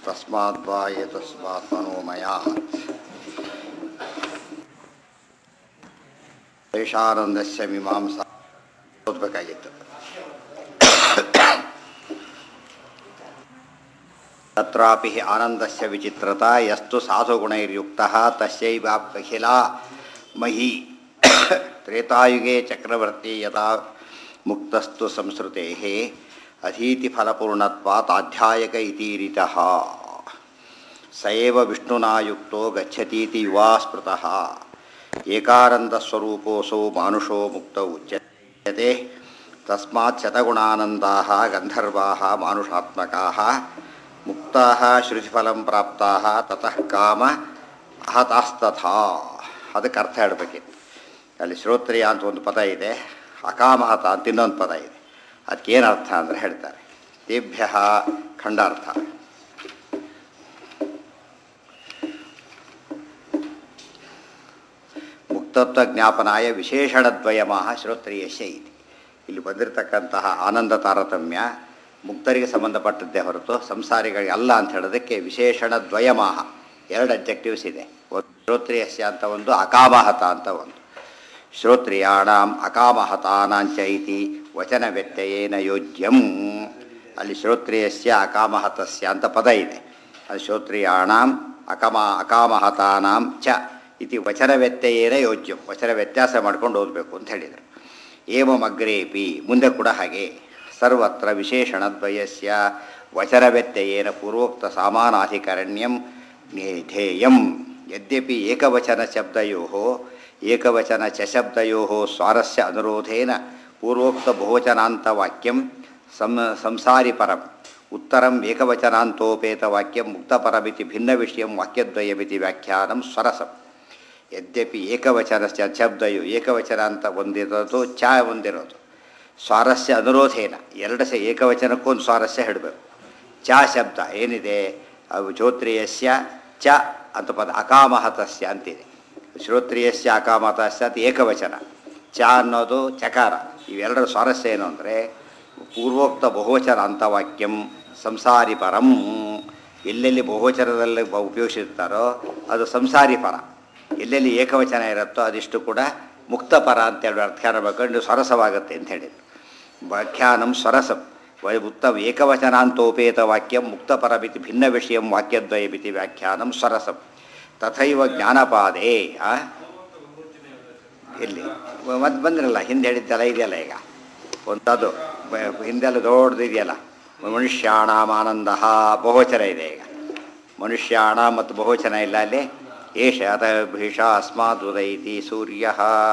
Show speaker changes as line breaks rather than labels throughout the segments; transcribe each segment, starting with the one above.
ತಸ್ಮಾದ್ವಾ ಏತಸ್ಮಾತ್ ಮನೋಮಯಾತ್ ದೇಶಾನಂದಸ್ಯ ಮೀಮಾಂಸಾ ಓದಬೇಕಾಗಿತ್ತು ತತ್ರಾಪಿ ಆನಂದಸ್ಯ ವಿಚಿತ್ರತಾ ಯಸ್ತು ಸಾಧುಗುಣೈರ್ಯುಕ್ತಃ ತಸ್ಯೈವಾಖಿಲ ಮಹಿ ತ್ರೇತಾಯುಗೆ ಚಕ್ರವರ್ತಿ ಯದಾ ಮುಕ್ತಸ್ತು ಸಂಸ್ಕೃತೇಃ ಅಧೀತಿಫಲಪೂರ್ಣತ್ವಾತ್ ಆಧ್ಯಾಯಕ ಇತೀರಿತಃ ಸ ಏವ ವಿಷ್ಣುನಾ ಯುಕ್ತೋ ಗಚ್ಚತೀತಿ ಯುವಾ ಸ್ಮೃತಃ ಏಕಾನಂದಸ್ವರೂಪೋऽಸौ ಮಾನುಷೋ ಮುಕ್ತ ಉಚ್ಯತೆ ತಸ್ಮಾತ್ ಶತಗುಣಾನಂದಾः ಗಂಧರ್ವಾः ಮಾನುಷಾತ್ಮಕಾः ಮುಕ್ತಾः ಶ್ರುತಿಫಲಂ ಪ್ರಾಪ್ತಾः ತತಃ ಕಾಮ ಅಹತಾಸ್ತಥಾ ಅದಕ್ಕೆ ಅರ್ಥ ಹೇಳಬೇಕಿತ್ತು ಅಲ್ಲಿ ಶ್ರೋತ್ರಿಯ ಅಂತ ಒಂದು ಪದ ಇದೆ ಅಕಾಮಹತ ಅಂತ ಇನ್ನೊಂದು ಪದ ಇದೆ ಅದಕ್ಕೇನು ಅರ್ಥ ಅಂದರೆ ಹೇಳ್ತಾರೆ ತೇಭ್ಯ ಖಂಡಾರ್ಥ ಮುಕ್ತತ್ವ ಜ್ಞಾಪನಾಯ ವಿಶೇಷಣದ್ವಯಮಃ ಶ್ರೋತ್ರಿಯಶ್ಯ ಇದೆ ಇಲ್ಲಿ ಬಂದಿರತಕ್ಕಂತಹ ಆನಂದ ತಾರತಮ್ಯ ಮುಕ್ತರಿಗೆ ಸಂಬಂಧಪಟ್ಟದ್ದೇ ಹೊರತು ಸಂಸಾರಿಗಳಿಗೆ ಅಲ್ಲ ಅಂತ ಹೇಳೋದಕ್ಕೆ ವಿಶೇಷಣ ದ್ವಯಮಾಹ ಎರಡು ಅಬ್ಜೆಕ್ಟಿವ್ಸ್ ಇದೆ ಒಂದು ಶ್ರೋತ್ರಿಯಸ್ಯ ಅಂತ ಒಂದು ಅಕಾಮಹತ ಅಂತ ಒಂದು ಶ್ರೋತ್ರಿಯಾಣಾಂ ಅಕಾಮಹತಾನಾಂಚ ಇತಿ ವಚನ ವ್ಯತ್ಯಯೇನ ಯೋಜ್ಯಂ ಅಲ್ಲಿ ಶ್ರೋತ್ರಿಯಸ್ಯ ಅಕಾಮಹತಸ್ಯ ಅಂತ ಪದ ಇದೆ ಅದು ಶ್ರೋತ್ರಿಯಾಣಾಂ ಅಕಮ ಅಕಾಮಹತಾನಾಂ ಚ ಇತಿ ವಚನ ವ್ಯತ್ಯಯೇನ ಯೋಜ್ಯಂ ವಚನ ವ್ಯತ್ಯಾಸ ಮಾಡ್ಕೊಂಡು ಓದಬೇಕು ಅಂತ ಹೇಳಿದರು ಏವಮಗ್ರೇಪಿ ಮುಂದೆ ಕೂಡ ಹಾಗೆ ಸರ್ವತ್ರ ವಿಶೇಷಣದ್ವಯಸ್ಯ ವಚನ ವ್ಯತ್ಯಯೇನ ಪೂರ್ವೋಕ್ತ ಸಾಮಾನಾಧಿಕರಣ್ಯಂ ಧ್ಯೇಯಂ ಯದ್ಯಪಿ ಏಕವಚನ ಶಬ್ದಯೋ ಏಕವಚನ ಚ ಶಬ್ದಯೋ ಸ್ವಾರಸ್ಯ ಅನುರೋಧೇನ ಪೂರ್ವೋಕ್ತ ಬಹುವಚನಾಂತವಾಕ್ಯಂ ಸಂ ಸಂಸಾರಿ ಪರಂ ಉತ್ತರಂ ಏಕವಚನಾಂತೋಪೇತವಾಕ್ಯಂ ಮುಕ್ತಪರಮಿತಿ ಭಿನ್ನ ವಿಷಯಂ ವಾಕ್ಯದ್ವಯಮಿತಿ ವ್ಯಾಖ್ಯಾನಂ ಸ್ವರಸಂ ಯದ್ಯಪಿ ಏಕವಚನ ಶಬ್ದಯು ಏಕವಚನ ಅಂತ ಒಂದಿರೋದು ಚ ಒಂದಿರೋದು ಸ್ವಾರಸ್ಯ ಅನುರೋಧೇನ ಎರಡು ಸ ಏಕವಚನಕ್ಕೊಂದು ಸ್ವಾರಸ್ಯ ಹೇಳಬೇಕು ಚ ಶಬ್ದ ಏನಿದೆ ಅವು ಶ್ರೋತ್ರಿಯಸ್ಯ ಚ ಅಂತ ಪದ ಅಕಾಮಹತಸ್ಯ ಅಂತಿದೆ ಶ್ರೋತ್ರಿಯಸ್ಯ ಅಕಾಮಹತಸ್ಯ ಅಂತ ಏಕವಚನ ಚ ಅನ್ನೋದು ಚಕಾರ ಇವೆರಡರ ಸ್ವಾರಸ್ಯ ಏನು ಅಂದರೆ ಪೂರ್ವೋಕ್ತ ಬಹುವಚನ ಅಂತವಾಕ್ಯಂ ಸಂಸಾರಿ ಪರಂ ಎಲ್ಲೆಲ್ಲಿ ಬಹುವಚನದಲ್ಲಿ ಉಪಯೋಗಿಸಿರ್ತಾರೋ ಅದು ಸಂಸಾರಿ ಪರ ಎಲ್ಲೆಲ್ಲಿ ಏಕವಚನ ಇರುತ್ತೋ ಅದಿಷ್ಟು ಕೂಡ ಮುಕ್ತಪರ ಅಂತೇಳಿ ವ್ಯಾಖ್ಯಾನ ಬೇಕಂಡು ಸ್ವರಸವಾಗುತ್ತೆ ಅಂತ ಹೇಳಿದರು ವ್ಯಾಖ್ಯಾನಂ ಸ್ವರಸಂ ಉತ್ತಮ ಏಕವಚನಾಂತೋಪೇತ ವಾಕ್ಯಂ ಮುಕ್ತಪರಮಿತಿ ಭಿನ್ನ ವಿಷಯಂ ವಾಕ್ಯದ್ವಯಮಿತಿ ವ್ಯಾಖ್ಯಾನಂ ಸ್ವರಸಂ ತಥೈವ ಜ್ಞಾನಪಾದೇ ಎಲ್ಲಿ ಮತ್ತೆ ಬಂದ್ರಲ್ಲ ಹಿಂದೆ ಹೇಳಿದ್ದೆಲ್ಲ ಇದೆಯಲ್ಲ ಈಗ ಒಂದದು ಹಿಂದೆಲ್ಲ ದೊಡ್ಡದು ಇದೆಯಲ್ಲ ಮನುಷ್ಯಾಣಾಂ ಆನಂದ ಬಹುವಚನ ಇದೆ ಈಗ ಮನುಷ್ಯಾಣ ಮತ್ತು ಬಹುವಚನ ಇಲ್ಲ ಅಲ್ಲಿ ಏಷ ಅತ ಭೀಷ ಅಸ್ಮಾತ್ ಉದೈತಿ ಸೂರ್ಯ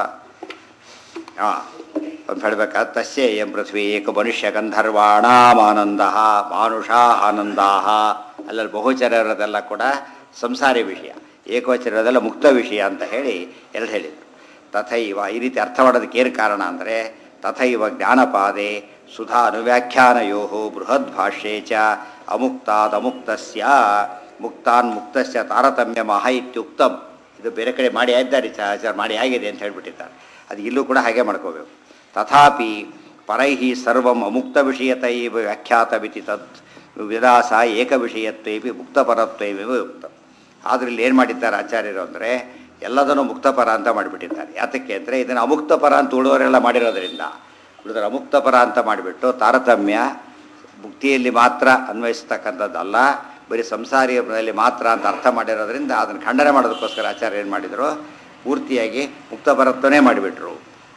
ಹಾಂ ಅಂತ ಹೇಳ್ಬೇಕಾದ ತಸ್ಯ ಎಂ ಪೃಥ್ವಿ ಏಕ ಮನುಷ್ಯ ಗಂಧರ್ವಾಣಾಂ ಆನಂದ ಮಾನುಷ ಆನಂದಾ ಅಲ್ಲಲ್ಲಿ ಬಹುವಚನ ಇರೋದೆಲ್ಲ ಕೂಡ ಸಂಸಾರಿ ವಿಷಯ ಏಕವಚನ ಇರೋದೆಲ್ಲ ಮುಕ್ತ ವಿಷಯ ಅಂತ ಹೇಳಿ ಎರಡು ಹೇಳಿದರು ತಥೈವ ಈ ರೀತಿ ಅರ್ಥ ಮಾಡೋದಕ್ಕೆ ಏನು ಕಾರಣ ಅಂದರೆ ತಥೈವ ಜ್ಞಾನಪಾದೆ ಸುಧಾ ಅನುವ್ಯಾಖ್ಯಾನಯೋ ಬೃಹದ್ ಭಾಷ್ಯೇ ಚ ಅಮುಕ್ತಾದ್ ಅಮುಕ್ತಸ್ಯ ಮುಕ್ತಾನ್ ಮುಕ್ತಸ್ಯ ತಾರತಮ್ಯ ಮಹ ಇತ್ಯುಕ್ತಂ ಇದು ಬೇರೆ ಕಡೆ ಮಾಡಿ ಆಗಿದ್ದಾರೆ ಆಚಾರ ಮಾಡಿ ಆಗಿದೆ ಅಂತ ಹೇಳ್ಬಿಟ್ಟಿದ್ದಾರೆ ಅದು ಇಲ್ಲೂ ಕೂಡ ಹಾಗೆ ಮಾಡ್ಕೋಬೇಕು ತಥಾಪಿ ಪರೈಹಿ ಸರ್ವಂ ಅಮುಕ್ತ ವಿಷಯತೈ ವ್ಯಾಖ್ಯಾತವಿತಿ ತತ್ ವಿಲಾಸ ಏಕ ವಿಷಯತ್ವೇಪಿ ಮುಕ್ತಪರತ್ವೇವಿವ ಯುಕ್ತ ಆದ್ರೆ ಇಲ್ಲಿ ಏನು ಮಾಡಿದ್ದಾರೆ ಆಚಾರ್ಯರು ಅಂದರೆ ಎಲ್ಲದನ್ನು ಮುಕ್ತಪರ ಅಂತ ಮಾಡಿಬಿಟ್ಟಿದ್ದಾರೆ ಯಾತಕ್ಕೆ ಅಂದರೆ ಇದನ್ನು ಅಮುಕ್ತಪರ ಅಂತ ಉಳಿದವರೆಲ್ಲ ಮಾಡಿರೋದ್ರಿಂದ ಉಳಿದ್ರೆ ಅಮುಕ್ತಪರ ಅಂತ ಮಾಡಿಬಿಟ್ಟು ತಾರತಮ್ಯ ಮುಕ್ತಿಯಲ್ಲಿ ಮಾತ್ರ ಅನ್ವಯಿಸ್ತಕ್ಕಂಥದ್ದಲ್ಲ ಬರೀ ಸಂಸಾರಿಯಲ್ಲಿ ಮಾತ್ರ ಅಂತ ಅರ್ಥ ಮಾಡಿರೋದ್ರಿಂದ ಅದನ್ನು ಖಂಡನೆ ಮಾಡೋದಕ್ಕೋಸ್ಕರ ಆಚಾರ್ಯ ಏನು ಮಾಡಿದರು ಪೂರ್ತಿಯಾಗಿ ಮುಕ್ತಪರತ್ವನೇ ಮಾಡಿಬಿಟ್ರು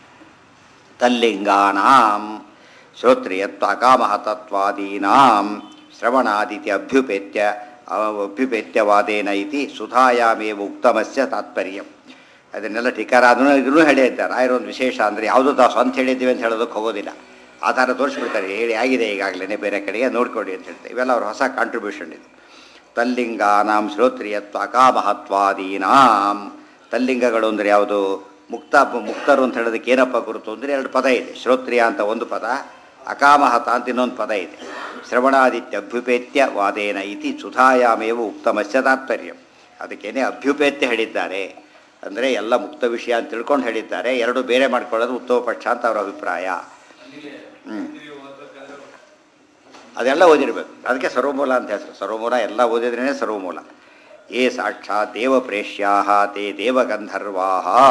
ತಲ್ಲಿಂಗಾನಾಂ ಶ್ರೋತ್ರಿಯತ್ವ ಅಕಾಮಹತತ್ವಾದೀನಾಂ ಶ್ರವಣಾದಿತಿ ಅಭ್ಯುಪೇತ್ಯ ಅಭ್ಯುಪೇತ್ಯವಾದೇನ ಇತಿ ಸುಧಾಯಾಮೇವ ಉಕ್ತಮಸ್ಯ ತಾತ್ಪರ್ಯ ಅದನ್ನೆಲ್ಲ ಟೀಕಾರ ಅದನ್ನು ಇದನ್ನು ಹೇಳಿದ್ದಾರೆ ರಾಯರೊಂದು ವಿಶೇಷ ಅಂದರೆ ಯಾವುದೋ ತಾವು ಸ್ವಂತ ಹೇಳಿದ್ದೀವಿ ಅಂತ ಹೇಳೋದಕ್ಕೆ ಹೋಗೋದಿಲ್ಲ ಆ ಥರ ತೋರಿಸ್ಬಿಡ್ತಾರೆ ಹೇಳಿ ಆಗಿದೆ ಈಗಾಗಲೇ ಬೇರೆ ಕಡೆಗೆ ನೋಡ್ಕೊಡಿ ಅಂತ ಹೇಳ್ತಾರೆ ಇವೆಲ್ಲ ಅವ್ರ ಹೊಸ ಕಾಂಟ್ರಿಬ್ಯೂಷನ್ ಇದು ತಲ್ಲಿಂಗಾನಾಂ ಶ್ರೋತ್ರಿಯತ್ವ ಅಕಾಮಹತ್ವಾದೀನಾಂ ತಲ್ಲಿಂಗಗಳು ಅಂದರೆ ಯಾವುದು ಮುಕ್ತ ಮುಕ್ತರು ಅಂತ ಹೇಳೋದಕ್ಕೆ ಏನಪ್ಪ ಗುರುತು ಅಂದರೆ ಎರಡು ಪದ ಇದೆ ಶ್ರೋತ್ರಿಯ ಅಂತ ಒಂದು ಪದ ಅಕಾಮಹತ ಅಂತ ಇನ್ನೊಂದು ಪದ ಇದೆ ಶ್ರವಣಾದಿತ್ಯ ಅಭ್ಯುಪೇತ್ಯ ವಾದೇನ ಇತಿ ಸುಧಾಯಾಮೇವ ಉಕ್ತಮಸ್ಯ ತಾತ್ಪರ್ಯ ಅದಕ್ಕೇನೆ ಅಭ್ಯುಪೇತ್ಯ ಹೇಳಿದ್ದಾರೆ ಅಂದರೆ ಎಲ್ಲ ಮುಕ್ತ ವಿಷಯ ಅಂತ ತಿಳ್ಕೊಂಡು ಹೇಳಿದ್ದಾರೆ ಎರಡು ಬೇರೆ ಮಾಡ್ಕೊಳ್ಳೋದು ಉತ್ತಮ ಪಕ್ಷ ಅಂತ ಅವರ ಅಭಿಪ್ರಾಯ ಹ್ಞೂ ಅದೆಲ್ಲ ಓದಿರಬೇಕು ಅದಕ್ಕೆ ಸರ್ವಮೂಲ ಅಂತ ಹೆಸರು ಸರ್ವಮೂಲ ಎಲ್ಲ ಓದಿದ್ರೇ ಸರ್ವಮೂಲ ಏ ಸಾಕ್ಷಾತ್ ದೇವಪ್ರೇಷ್ಯಾ ತೇ ದೇವಗಂಧರ್ವಾ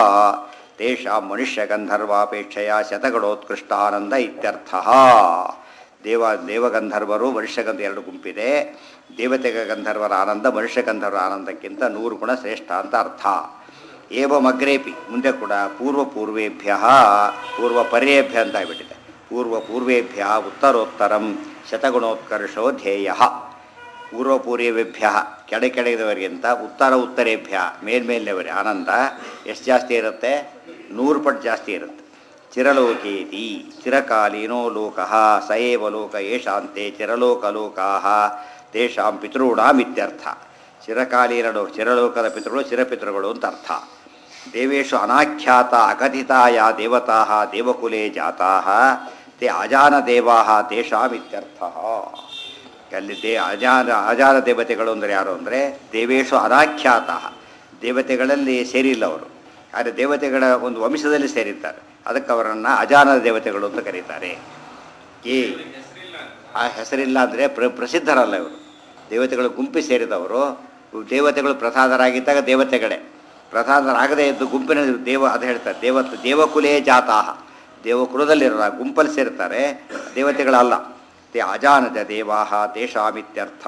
ತೇಷಾಂ ಮನುಷ್ಯಗಂಧರ್ವಾಪೇಕ್ಷೆಯ ಶತಗಣೋತ್ಕೃಷ್ಟಾನಂದ ಇತ್ಯರ್ಥ ದೇವ ದೇವಗಂಧರ್ವರು ಮನುಷ್ಯಗಂಧ ಎರಡು ಗುಂಪಿದೆ ದೇವತೆಗ ಗಂಧರ್ವರ ಆನಂದ ಮನುಷ್ಯ ಗಂಧರ್ವರ ಆನಂದಕ್ಕಿಂತ ನೂರು ಗುಣ ಶ್ರೇಷ್ಠ ಅಂತ ಅರ್ಥ ಏವಮಗ್ರೇಪಿ ಮುಂದೆ ಕೂಡ ಪೂರ್ವ ಪೂರ್ವೇಭ್ಯ ಪೂರ್ವ ಪರ್ಯೇಭ್ಯ ಅಂತ ಆಗ್ಬಿಟ್ಟಿದೆ ಪೂರ್ವ ಪೂರ್ವೇಭ್ಯ ಉತ್ತರೋತ್ತರಂ ಶತಗುಣೋತ್ಕರ್ಷೋ ಧ್ಯೇಯ ಪೂರ್ವ ಪೂರ್ವೇಭ್ಯ ಕೆಡೆ ಕೆಳಗಿದವರಿಗಿಂತ ಉತ್ತರ ಉತ್ತರೇಭ್ಯ ಮೇಲ್ಮೇಲಿನವರಿ ಆನಂದ ಎಷ್ಟು ಜಾಸ್ತಿ ಇರುತ್ತೆ ನೂರು ಪಟ್ಟು ಜಾಸ್ತಿ ಇರುತ್ತೆ ಚಿರಲೋಕೇತಿ ಚಿರಕಾಲೀನೋ ಲೋಕ ಸ ಏವ ಲೋಕ ಯೇಷಾಂತೆ ಚಿರಲೋಕಲೋಕಾ ತೇಷಾಂ ಪಿತॄಣಾಂ ಇತ್ಯರ್ಥ ಚಿರಕಾಲೀನ ಲೋಕ ಚಿರಲೋಕದ ಪಿತೃಗಳು ಚಿರಪಿತೃಗಳು ಅಂತ ಅರ್ಥ ದೇವೇಶು ಅನಾಖ್ಯಾತ ಅಕಥಿತಾಯ ದೇವತಾ ದೇವಕುಲೇ ಜಾತಾ ತೇ ಅಜಾನ ದೇವಾ ತೇಷಾಂ ಇತ್ಯರ್ಥ ಅಲ್ಲಿ ದೇ ಅಜಾನ ಅಜಾನ ದೇವತೆಗಳು ಅಂದರೆ ಯಾರು ಅಂದರೆ ದೇವೇಶು ಅನಾಖ್ಯಾತ ದೇವತೆಗಳಲ್ಲಿ ಸೇರಿಲ್ಲ ಅವರು ಆದರೆ ದೇವತೆಗಳ ಒಂದು ವಂಶದಲ್ಲಿ ಸೇರಿದ್ದಾರೆ ಅದಕ್ಕೆ ಅವರನ್ನು ಅಜಾನ ದೇವತೆಗಳು ಅಂತ ಕರೀತಾರೆ ಈ ಆ ಹೆಸರಿಲ್ಲ ಅಂದರೆ ಪ್ರ ಪ್ರಸಿದ್ಧರಲ್ಲ ಇವರು ದೇವತೆಗಳು ಗುಂಪಿ ಸೇರಿದವರು ದೇವತೆಗಳು ಪ್ರಸಾದರಾಗಿದ್ದಾಗ ದೇವತೆಗಳೇ ಪ್ರಸಾದರಾಗದೇ ಇದ್ದು ಗುಂಪಿನ ದೇವ ಅದು ಹೇಳ್ತಾರೆ ದೇವ ದೇವಕುಲೇ ಜಾತಾಹ ದೇವಕುಲದಲ್ಲಿರೋ ಗುಂಪಲ್ಲಿ ಸೇರ್ತಾರೆ ದೇವತೆಗಳಲ್ಲ ತೇ ಅಜಾನಜ ದೇವಾ ತೇಷಾಮಿತ್ಯರ್ಥ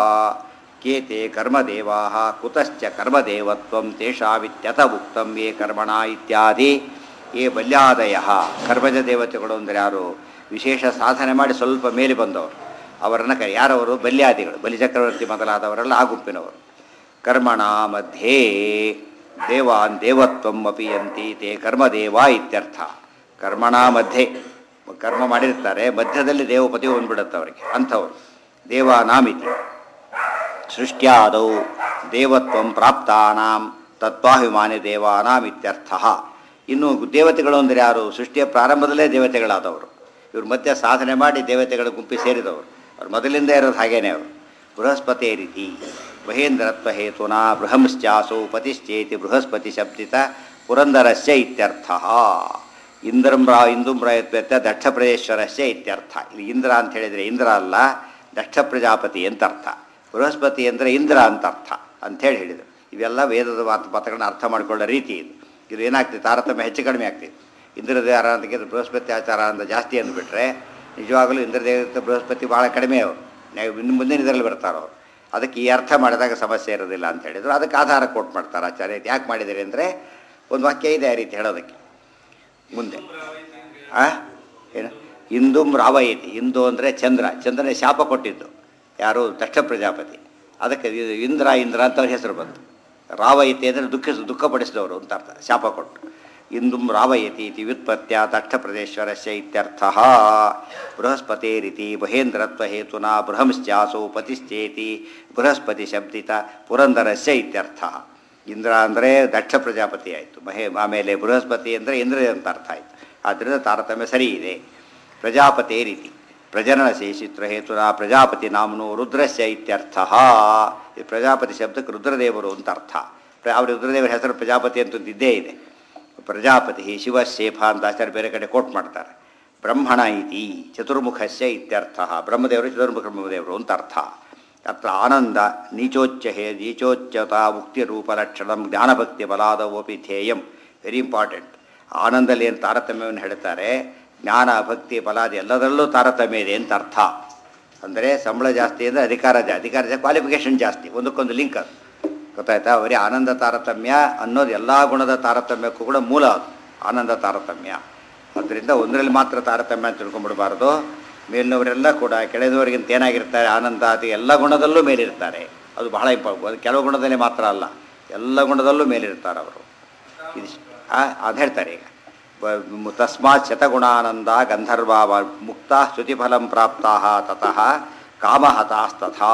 ಕೇ ತೇ ಕರ್ಮದೇವಾ ಕುತಶ್ಚ ಕರ್ಮದೇವತ್ವಂ ತೇಷಾಮಿತ್ಯಥ ಉಕ್ತಂ ಯೇ ಕರ್ಮಣ ಇತ್ಯಾದಿ ಯೇ ಬಲ್ಯಾದಯ ಕರ್ಮಜ ದೇವತೆಗಳು ಅಂದರೆ ಯಾರು ವಿಶೇಷ ಸಾಧನೆ ಮಾಡಿ ಸ್ವಲ್ಪ ಮೇಲೆ ಬಂದವರು ಅವರನ್ನು ಕ ಯಾರವರು ಬಲ್ಯಾದಿಗಳು ಬಲಿಚಕ್ರವರ್ತಿ ಮೊದಲಾದವರೆಲ್ಲ ಆ ಗುಂಪಿನವರು ಕರ್ಮಣ ಮಧ್ಯೆ ದೇವಾನ್ ದೇವತ್ವಂ ಅಪಿಯಂತಿ ತೇ ಕರ್ಮದೇವ ಇತ್ಯರ್ಥ ಕರ್ಮಣ ಮಧ್ಯೆ ಕರ್ಮ ಮಾಡಿರ್ತಾರೆ ಮಧ್ಯದಲ್ಲಿ ದೇವಪತಿ ಬಂದ್ಬಿಡುತ್ತೆ ಅವರಿಗೆ ಅಂಥವ್ರು ದೇವಾನಾಮಿತಿ ಸೃಷ್ಟ್ಯಾದೌ ದೇವತ್ವಂ ಪ್ರಾಪ್ತಾನಾಂ ತತ್ವಾಭಿಮಾನಿ ದೇವಾನಾಂ ಇತ್ಯರ್ಥ ಇನ್ನು ದೇವತೆಗಳು ಅಂದರೆ ಯಾರು ಸೃಷ್ಟಿಯ ಪ್ರಾರಂಭದಲ್ಲೇ ದೇವತೆಗಳಾದವರು ಇವ್ರ ಮಧ್ಯೆ ಸಾಧನೆ ಮಾಡಿ ದೇವತೆಗಳ ಗುಂಪಿ ಸೇರಿದವರು ಅವ್ರು ಮೊದಲಿಂದ ಇರೋದು ಹಾಗೇನೆ ಅವರು ಬೃಹಸ್ಪತಿ ರೀತಿ ಮಹೇಂದ್ರತ್ವ ಹೇತುನಾ ಬೃಹಂಶ್ಚಾಸು ಪತಿಶ್ಚೇತಿ ಬೃಹಸ್ಪತಿ ಶಬ್ದಿತ ಪುರಂದರಸ್ಯ ಇತ್ಯರ್ಥ ಇಂದ್ರಂ ರಾ ಇಂದುಂ ರಾಯತ್ವ ದಕ್ಷ ಪ್ರದೇಶ್ವರಸ್ಯ ಇತ್ಯರ್ಥ ಇಲ್ಲಿ ಇಂದ್ರ ಅಂತ ಹೇಳಿದರೆ ಇಂದ್ರ ಅಲ್ಲ ದಕ್ಷ ಪ್ರಜಾಪತಿ ಅಂತ ಅರ್ಥ ಬೃಹಸ್ಪತಿ ಅಂದರೆ ಇಂದ್ರ ಅಂತ ಅರ್ಥ ಅಂಥೇಳಿ ಹೇಳಿದರು ಇವೆಲ್ಲ ವೇದದ ಮಾತು ಮಾತುಗಳನ್ನ ಅರ್ಥ ಮಾಡಿಕೊಳ್ಳೋ ರೀತಿ ಇದು ಇದು ಏನಾಗ್ತಿದೆ ತಾರತಮ್ಯ ಹೆಚ್ಚು ಕಡಿಮೆ ಆಗ್ತಿದೆ ಇಂದ್ರದೇವ ಆರಾಧನೆಗೆ ಬೃಹಸ್ಪತಿ ಆಚಾರ ಅಂತ ಜಾಸ್ತಿ ಅಂದ್ಬಿಟ್ರೆ ನಿಜವಾಗಲೂ ಇಂದ್ರದೇವ ಬೃಹಸ್ಪತಿ ಭಾಳ ಕಡಿಮೆ ಅವರು ನೀವು ಇನ್ನು ಮುಂದಿನ ಇದರಲ್ಲಿ ಬರ್ತಾರೆ ಅವರು ಅದಕ್ಕೆ ಈ ಅರ್ಥ ಮಾಡಿದಾಗ ಸಮಸ್ಯೆ ಇರೋದಿಲ್ಲ ಅಂತ ಹೇಳಿದ್ರು ಅದಕ್ಕೆ ಆಧಾರ ಕೊಟ್ಟು ಮಾಡ್ತಾರೆ ಆಚಾರ್ಯ ಯಾಕೆ ಮಾಡಿದ್ದೀರಿ ಅಂದರೆ ಒಂದು ವಾಕ್ಯ ಇದೆ ಆ ರೀತಿ ಹೇಳೋದಕ್ಕೆ ಮುಂದೆ ಆ ಏನು ಇಂದುಂ ರಾವಯತಿ ಇಂದು ಅಂದರೆ ಚಂದ್ರ ಚಂದ್ರನೇ ಶಾಪ ಕೊಟ್ಟಿದ್ದು ಯಾರು ದಕ್ಷ ಪ್ರಜಾಪತಿ ಅದಕ್ಕೆ ಇದು ಇಂದ್ರ ಇಂದ್ರ ಅಂತ ಅವ್ರ ಹೆಸರು ಬಂತು ರಾವಯತಿ ಅಂದರೆ ದುಃಖ ದುಃಖಪಡಿಸಿದವರು ಅಂತ ಅರ್ಥ ಶಾಪ ಕೊಟ್ಟು ಇಂದುಂ ರಾವಯತಿ ಇತಿ ವ್ಯುತ್ಪತ್ಯ ದಕ್ಷ ಪ್ರದೇಶ್ವರಸ್ಯ ಇತ್ಯರ್ಥ ಬೃಹಸ್ಪತಿ ರೀತಿ ಮಹೇಂದ್ರತ್ವ ಹೇತುನಾ ಬೃಹಂಶ್ಚಾಸು ಪತಿಶ್ಚೇತಿ ಬೃಹಸ್ಪತಿ ಶಬ್ದಿತ ಪುರಂದರಸ್ಯ ಇತ್ಯರ್ಥ ಇಂದ್ರ ಅಂದರೆ ದಕ್ಷ ಪ್ರಜಾಪತಿ ಆಯಿತು ಮಹೇ ಆಮೇಲೆ ಬೃಹಸ್ಪತಿ ಅಂದರೆ ಇಂದ್ರ ಅಂತ ಅರ್ಥ ಆಯಿತು ಆದ್ದರಿಂದ ತಾರತಮ್ಯ ಸರಿ ಇದೆ ಪ್ರಜಾಪತಿ ರೀತಿ ಪ್ರಜನನ ಶೇಷಿತ್ರ ಹೇತುನಾ ಪ್ರಜಾಪತಿ ನಾಮನು ರುದ್ರಸ್ಯ ಇತ್ಯರ್ಥ ಈ ಪ್ರಜಾಪತಿ ಶಬ್ದಕ್ಕೆ ರುದ್ರದೇವರು ಅಂತ ಅರ್ಥ ಪ್ರ- ಅವ್ರ ರುದ್ರದೇವರ ಹೆಸರು ಪ್ರಜಾಪತಿ ಅಂತ ಒಂದು ಇದ್ದೇ ಇದೆ ಪ್ರಜಾಪತಿ ಶಿವಶೇಫ ಅಂತ ಆಚಾರ್ಯ ಬೇರೆ ಕಡೆ ಕೋಟ್ ಮಾಡ್ತಾರೆ ಬ್ರಹ್ಮಣ ಇತಿ ಚತುರ್ಮುಖಸ್ಯ ಇತ್ಯರ್ಥ ಬ್ರಹ್ಮದೇವರು ಚತುರ್ಮುಖ ಬ್ರಹ್ಮದೇವರು ಅಂತ ಅರ್ಥ ಅತ್ರ ಆನಂದ ನೀಚೋಚ್ಚ ಹೇ ನೀಚೋಚ್ಚತ ಮುಕ್ತಿರೂಪಲಕ್ಷಣಂ ಜ್ಞಾನಭಕ್ತಿ ಬಲಾದವೋಪಿ ಧ್ಯೇಯಂ ವೆರಿ ಇಂಪಾರ್ಟೆಂಟ್ ಆನಂದಲ್ಲಿ ಏನು ತಾರತಮ್ಯವನ್ನು ಹೇಳ್ತಾರೆ ಜ್ಞಾನ ಭಕ್ತಿ ಬಲಾದಿ ಎಲ್ಲದರಲ್ಲೂ ತಾರತಮ್ಯ ಇದೆ ಅಂತ ಅರ್ಥ ಅಂದರೆ ಸಂಬಳ ಜಾಸ್ತಿ ಅಂದರೆ ಅಧಿಕಾರ ಜಾ ಅಧಿಕಾರ ಜಾ ಕ್ವಾಲಿಫಿಕೇಷನ್ ಜಾಸ್ತಿ ಒಂದಕ್ಕೊಂದು ಲಿಂಕ್ ಅದು ಗೊತ್ತಾಯ್ತಾ ಬರೀ ಆನಂದ ತಾರತಮ್ಯ ಅನ್ನೋದು ಎಲ್ಲ ಗುಣದ ತಾರತಮ್ಯಕ್ಕೂ ಕೂಡ ಮೂಲ ಅದು ಆನಂದ ತಾರತಮ್ಯ ಅದರಿಂದ ಒಂದರಲ್ಲಿ ಮಾತ್ರ ತಾರತಮ್ಯ ಅಂತ ತಿಳ್ಕೊಂಡ್ಬಿಡಬಾರ್ದು ಮೇಲಿನವರೆಲ್ಲ ಕೂಡ ಕೆಳದವರಿಗಿಂತ ಏನಾಗಿರ್ತಾರೆ ಆನಂದ ಅದು ಎಲ್ಲ ಗುಣದಲ್ಲೂ ಮೇಲಿರ್ತಾರೆ ಅದು ಬಹಳ ಇಂಪಾರ್ಟೆಂಟ್ ಕೆಲವು ಗುಣದಲ್ಲಿ ಮಾತ್ರ ಅಲ್ಲ ಎಲ್ಲ ಗುಣದಲ್ಲೂ ಮೇಲಿರ್ತಾರೆ ಅವರು ಇದು ಅದು ಹೇಳ್ತಾರೆ ಈಗ ಬ- ತಸ್ಮಾತ್ ಶತಗುಣಾನಂದ ಗಂಧರ್ವ ಮುಕ್ತ ಶ್ರುತಿಫಲಂ ಪ್ರಾಪ್ತಾ ತತಃ ಕಾಮಹತಾಸ್ತಥಾ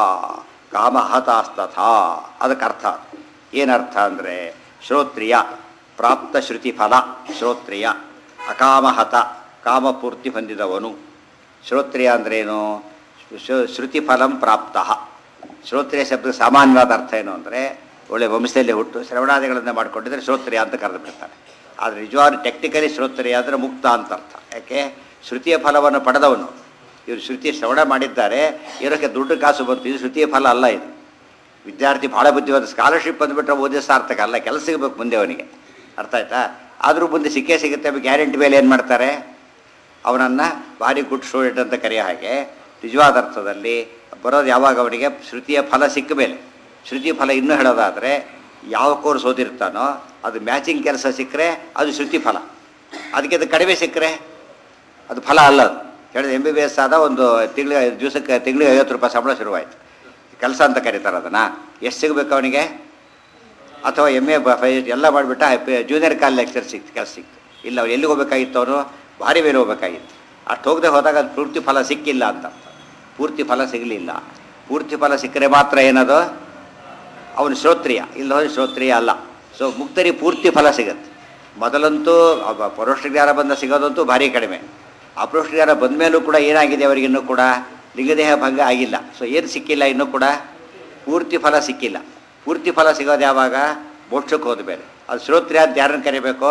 ಕಾಮಹತಾಸ್ತಥಾ ಅದಕ್ಕೆ ಅರ್ಥ ಏನರ್ಥ ಅಂದರೆ ಶ್ರೋತ್ರಿಯ ಪ್ರಾಪ್ತ ಶ್ರುತಿಫಲ ಶ್ರೋತ್ರಿಯ ಅಕಾಮಹತ ಕಾಮಪೂರ್ತಿ ಹೊಂದಿದವನು ಶ್ರೋತ್ರಿಯ ಅಂದ್ರೇನು ಶ್ರು- ಶ್ರುತಿಫಲಂ ಪ್ರಾಪ್ತ ಶ್ರೋತ್ರಿಯ ಶಬ್ದ ಸಾಮಾನ್ಯವಾದ ಅರ್ಥ ಏನು ಅಂದರೆ ಒಳ್ಳೆ ವಂಶದಲ್ಲಿ ಹುಟ್ಟು ಶ್ರವಣಾದಿಗಳನ್ನು ಮಾಡಿಕೊಂಡಿದ್ರೆ ಶ್ರೋತ್ರಿಯ ಅಂತ ಕರೆದು ಬಿಡ್ತಾರೆ ಆದರೆ ನಿಜವಾದ ಟೆಕ್ನಿಕಲಿ ಶ್ರೋತ್ರಿಯ ಅಂದರೆ ಮುಕ್ತ ಅಂತ ಅರ್ಥ ಯಾಕೆ ಶ್ರುತಿಯ ಫಲವನ್ನು ಪಡೆದವನು ಇವರು ಶ್ರುತಿ ಶ್ರವಣ ಮಾಡಿದ್ದಾರೆ ಇರೋಕ್ಕೆ ದುಡ್ಡು ಕಾಸು ಬಂತು ಇದು ಶ್ರುತಿಯ ಫಲ ಅಲ್ಲ ಇದು ವಿದ್ಯಾರ್ಥಿ ಭಾಳ ಬುದ್ಧಿವಾದ ಸ್ಕಾಲರ್ಶಿಪ್ ಬಂದುಬಿಟ್ರೆ ಓದಿ ಸಾರ್ಥಕ ಅಲ್ಲ ಕೆಲಸ ಸಿಗಬೇಕು ಮುಂದೆ ಅವನಿಗೆ ಅರ್ಥ ಆಯ್ತಾ ಆದರೂ ಮುಂದೆ ಸಿಕ್ಕೇ ಸಿಗುತ್ತೆ ಗ್ಯಾರಂಟಿ ಮೇಲೆ ಏನು ಮಾಡ್ತಾರೆ ಅವನನ್ನು ಭಾರಿ ಗುಡ್ ಸ್ಟೂಡೆಂಟ್ ಅಂತ ಕರೆಯೋ ಹಾಗೆ ನಿಜವಾದ ಅರ್ಥದಲ್ಲಿ ಬರೋದು ಯಾವಾಗ ಅವನಿಗೆ ಶ್ರುತಿಯ ಫಲ ಸಿಕ್ಕ ಮೇಲೆ ಶ್ರುತಿ ಫಲ ಇನ್ನೂ ಹೇಳೋದಾದರೆ ಯಾವ ಕೋರ್ಸ್ ಓದಿರ್ತಾನೋ ಅದು ಮ್ಯಾಚಿಂಗ್ ಕೆಲಸ ಸಿಕ್ಕರೆ ಅದು ಶ್ರುತಿ ಫಲ ಅದಕ್ಕೆ ಅದು ಕಡಿಮೆ ಸಿಕ್ಕರೆ ಅದು ಫಲ ಅಲ್ಲ ಅದು ಹೇಳಿದ ಎಮ್ ಬಿ ಬಿ ಎಸ್ ಆದ ಒಂದು ತಿಂಗಳಿಗೆ ದಿವಸಕ್ಕೆ ತಿಂಗಳಿಗೆ ಐವತ್ತು ರೂಪಾಯಿ ಸಂಬಳ ಶುರುವಾಯಿತು ಕೆಲಸ ಅಂತ ಕರೀತಾರೆ ಅದನ್ನು ಎಷ್ಟು ಸಿಗಬೇಕು ಅವನಿಗೆ ಅಥವಾ ಎಮ್ ಎ ಎಲ್ಲ ಮಾಡಿಬಿಟ್ಟ ಜೂನಿಯರ್ ಕಾಲೇಜ್ ಲೆಕ್ಚರ್ ಸಿಕ್ತು ಕೆಲಸ ಸಿಕ್ತು ಇಲ್ಲ ಅವ್ನು ಎಲ್ಲಿಗೆ ಹೋಗ್ಬೇಕಾಗಿತ್ತು ಅವನು ಭಾರಿ ಮೇಲೆ ಹೋಗ್ಬೇಕಾಗಿತ್ತು ಅಷ್ಟು ಹೋಗದೆ ಹೋದಾಗ ಅದು ಪೂರ್ತಿ ಫಲ ಸಿಕ್ಕಿಲ್ಲ ಅಂತ ಅರ್ಥ. ಪೂರ್ತಿ ಫಲ ಸಿಗಲಿಲ್ಲ ಪೂರ್ತಿ ಫಲ ಸಿಕ್ಕರೆ ಮಾತ್ರ ಏನದು ಅವನು ಶ್ರೋತ್ರಿಯ ಇಲ್ಲ ಹೋದ್ರೆ ಶ್ರೋತ್ರಿಯ ಅಲ್ಲ ಸೊ ಮುಕ್ತರಿ ಪೂರ್ತಿ ಫಲ ಸಿಗತ್ತೆ ಮೊದಲಂತೂ ಅವ ಪರೋಕ್ಷ ಜ್ಞಾನ ಬಂದ ಸಿಗೋದಂತೂ ಭಾರಿ ಕಡಿಮೆ ಅಪರೋಕ್ಷ ಜ್ಞಾನ ಬಂದ ಮೇಲೂ ಕೂಡ ಏನಾಗಿದೆ ಅವರಿಗಿನ್ನೂ ಕೂಡ ಲಿಂಗದೇಹ ಭಂಗ ಆಗಿಲ್ಲ ಸೊ ಏನು ಸಿಕ್ಕಿಲ್ಲ ಇನ್ನೂ ಕೂಡ ಪೂರ್ತಿ ಫಲ ಸಿಕ್ಕಿಲ್ಲ ಪೂರ್ತಿ ಫಲ ಸಿಗೋದು ಯಾವಾಗ ಮೋಕ್ಷಕ್ಕೆ ಹೋದ ಮೇಲೆ ಅದು ಶ್ರೋತ್ರಿಯ ಅಂತ ಯಾರನ್ನು ಕರಿಬೇಕು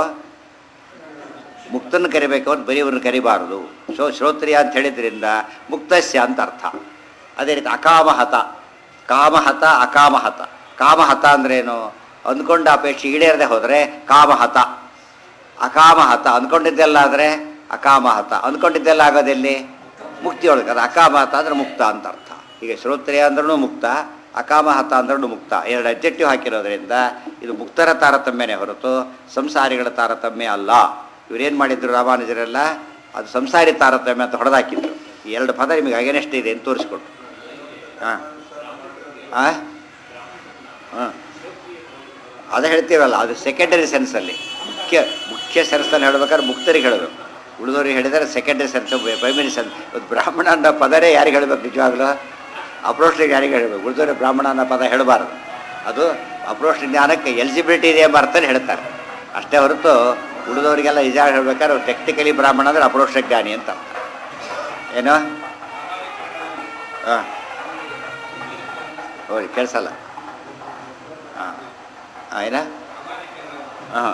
ಮುಕ್ತನ ಕರಿಬೇಕು ಅವ್ರು ಬರೀವ್ರನ್ನ ಕರಿಬಾರದು ಸೊ ಶ್ರೋತ್ರಿಯ ಅಂತ ಹೇಳಿದ್ರಿಂದ ಮುಕ್ತಸ್ಯ ಅಂತ ಅರ್ಥ ಅದೇ ರೀತಿ ಅಕಾಮಹತ ಕಾಮಹತ ಅಕಾಮಹತ ಕಾಮಹತ ಅಂದ್ರೇನು ಅಂದ್ಕೊಂಡ ಅಪೇಕ್ಷೆ ಈಡೇರದೆ ಹೋದರೆ ಕಾಮಹತ ಅಕಾಮಹತ ಅಂದ್ಕೊಂಡಿದ್ದೆಲ್ಲ ಆದರೆ ಅಕಾಮಹತ ಅಂದ್ಕೊಂಡಿದ್ದೆಲ್ಲ ಆಗೋದೆಲ್ಲಿ ಮುಕ್ತಿಯೊಳಗೆ ಅದು ಅಕಾಮಹತ ಅಂದರೆ ಮುಕ್ತ ಅಂತ ಅರ್ಥ ಈಗ ಶ್ರೋತ್ರಿಯ ಅಂದ್ರೂ ಮುಕ್ತ ಅಕಾಮಹತ ಅಂದ್ರೂ ಮುಕ್ತ ಎರಡು ಅಬ್ಜೆಕ್ಟಿವ್ ಹಾಕಿರೋದ್ರಿಂದ ಇದು ಮುಕ್ತರ ತಾರತಮ್ಯನೇ ಹೊರತು ಸಂಸಾರಿಗಳ ತಾರತಮ್ಯ ಅಲ್ಲ ಇವರೇನು ಮಾಡಿದ್ರು ರಾಮಾನುಜರೆಲ್ಲ ಅದು ಸಂಸಾರಿ ತಾರತಮ್ಯ ಅಂತ ಹೊಡೆದಾಕಿದ್ರು ಈ ಎರಡು ಪದ ನಿಮಗೆ ಅಗೇನೆಸ್ಟ್ ಇದೆ ಅಂತ ತೋರಿಸ್ಕೊಟ್ರು ಹಾಂ ಹಾಂ ಹಾಂ ಅದು ಹೇಳ್ತೀವಲ್ಲ ಅದು ಸೆಕೆಂಡರಿ ಸೆನ್ಸಲ್ಲಿ ಮುಖ್ಯ ಮುಖ್ಯ ಸೆನ್ಸಲ್ಲಿ ಹೇಳ್ಬೇಕಾದ್ರೆ ಮುಕ್ತರಿಗೆ ಹೇಳಬೇಕು ಉಳಿದವ್ರಿಗೆ ಹೇಳಿದರೆ ಸೆಕೆಂಡರಿ ಸೆನ್ಸ್ ಪ್ರೈಮರಿ ಸೆನ್ಸ್ ಇವತ್ತು ಬ್ರಾಹ್ಮಣ ಅನ್ನೋ ಪದರೇ ಯಾರಿಗೆ ಹೇಳಬೇಕು ನಿಜವಾಗ್ಲೂ ಅಪ್ರೋಷ್ಟಿಗೆ ಯಾರಿಗೆ ಹೇಳಬೇಕು ಉಳಿದವ್ರಿಗೆ ಬ್ರಾಹ್ಮಣ ಅನ್ನೋ ಪದ ಹೇಳಬಾರ್ದು ಅದು ಅಪ್ರೋಷ್ಟ ಜ್ಞಾನಕ್ಕೆ ಎಲಿಜಿಬಿಲಿಟಿ ಇದೆ ಎಂಬ ಅರ್ಥದಲ್ಲಿ ಹೇಳ್ತಾರೆ ಅಷ್ಟೇ ಹೊರತು ಉಳಿದವರಿಗೆಲ್ಲ ನಿಜ ಹೇಳ್ಬೇಕಾದ್ರೆ ಅವ್ರು ಟೆಕ್ನಿಕಲಿ ಬ್ರಾಹ್ಮಣ ಅಂದರೆ ಅಪ್ರೋಷ್ಟ ಜ್ಞಾನಿ ಅಂತ ಅರ್ಥ. ಏನು ಹಾಂ ನೋಡಿ ಕೇಳಿಸಲ್ಲ ಹಾಂ ಹಾಂ ಏನ ಹಾಂ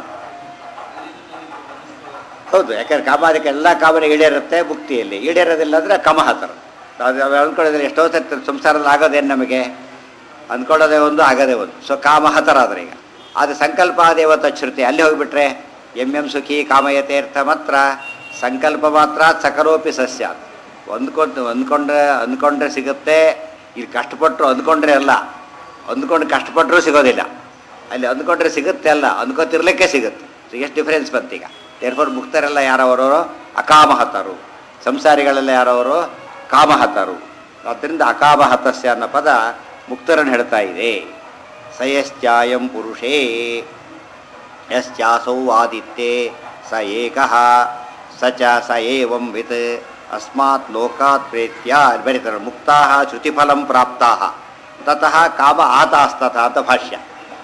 ಹೌದು ಯಾಕಂದ್ರೆ ಕಾಮಾದಿಕ ಎಲ್ಲ ಕಾಮನೆ ಈಡೇರುತ್ತೆ ಮುಕ್ತಿಯಲ್ಲಿ ಈಡೇರೋದಿಲ್ಲ ಅಂದರೆ ಕಮಹತರ ಅದು ಅಂದ್ಕೊಳ್ಳೋದ್ರೆ ಎಷ್ಟೋ ಸರ್ತಿ ಸಂಸಾರದಲ್ಲಿ ಆಗೋದೇನು ನಮಗೆ ಅಂದ್ಕೊಳ್ಳೋದೇ ಒಂದು ಆಗೋದೇ ಒಂದು ಸೊ ಕಾಮಹತರ ಆದ್ರೆ ಈಗ ಅದು ಸಂಕಲ್ಪ ದೇವತ ಶ್ರುತಿ ಅಲ್ಲಿ ಹೋಗಿಬಿಟ್ರೆ ಎಂ ಎಂ ಸುಖಿ ಕಾಮಯತೀರ್ಥ ಮಾತ್ರ ಸಂಕಲ್ಪ ಮಾತ್ರ ಸಕರೋಪಿ ಸಸ್ಯ ಅಂದ್ಕೊಂಡು ಅಂದ್ಕೊಂಡ್ರೆ ಅಂದ್ಕೊಂಡ್ರೆ ಸಿಗುತ್ತೆ ಇಲ್ಲಿ ಕಷ್ಟಪಟ್ಟರು ಅಂದ್ಕೊಂಡ್ರೆ ಅಲ್ಲ ಅಂದ್ಕೊಂಡು ಕಷ್ಟಪಟ್ಟರೂ ಸಿಗೋದಿಲ್ಲ ಅಲ್ಲಿ ಅಂದ್ಕೊಂಡ್ರೆ ಸಿಗುತ್ತೆ ಅಲ್ಲ ಅಂದ್ಕೊತಿರ್ಲಿಕ್ಕೆ ಸಿಗುತ್ತೆ ಸೊ ಎಷ್ಟು ಡಿಫ್ರೆನ್ಸ್ ಬಂತೀಗ ಏರ್ಫೋರ್ ಮುಕ್ತರೆಲ್ಲ ಯಾರವರು ಅಕಾಮಹತರು ಸಂಸಾರಿಗಳೆಲ್ಲ ಯಾರವರು ಕಾಮಹತರು ಆದ್ದರಿಂದ ಅಕಾಮಹತಸ್ಯ ಅನ್ನೋ ಪದ ಮುಕ್ತರನ್ನು ಹೇಳ್ತಾ ಇದೆ ಸಯಶ್ಚಾಯಂ ಪುರುಷೇ ಯಶ್ಚಾಸೌ ಆದಿತ್ಯೆ ಸ ಏಕಃ ಸ ಚ ಸ ಏವಂ ವಿತ್ ಅಸ್ಮಾತ್ ಲೋಕಾತ್ ಪ್ರೇತ್ಯ ಅಲ್ಲಿ ಬರೀತಾರೆ ಮುಕ್ತಾ ಶ್ರುತಿಫಲಂ ಪ್ರಾಪ್ತಾ ತತಃ ಕಾಮ ಆತಾಸ್ತಥ ಅಂತ ಭಾಷ್ಯ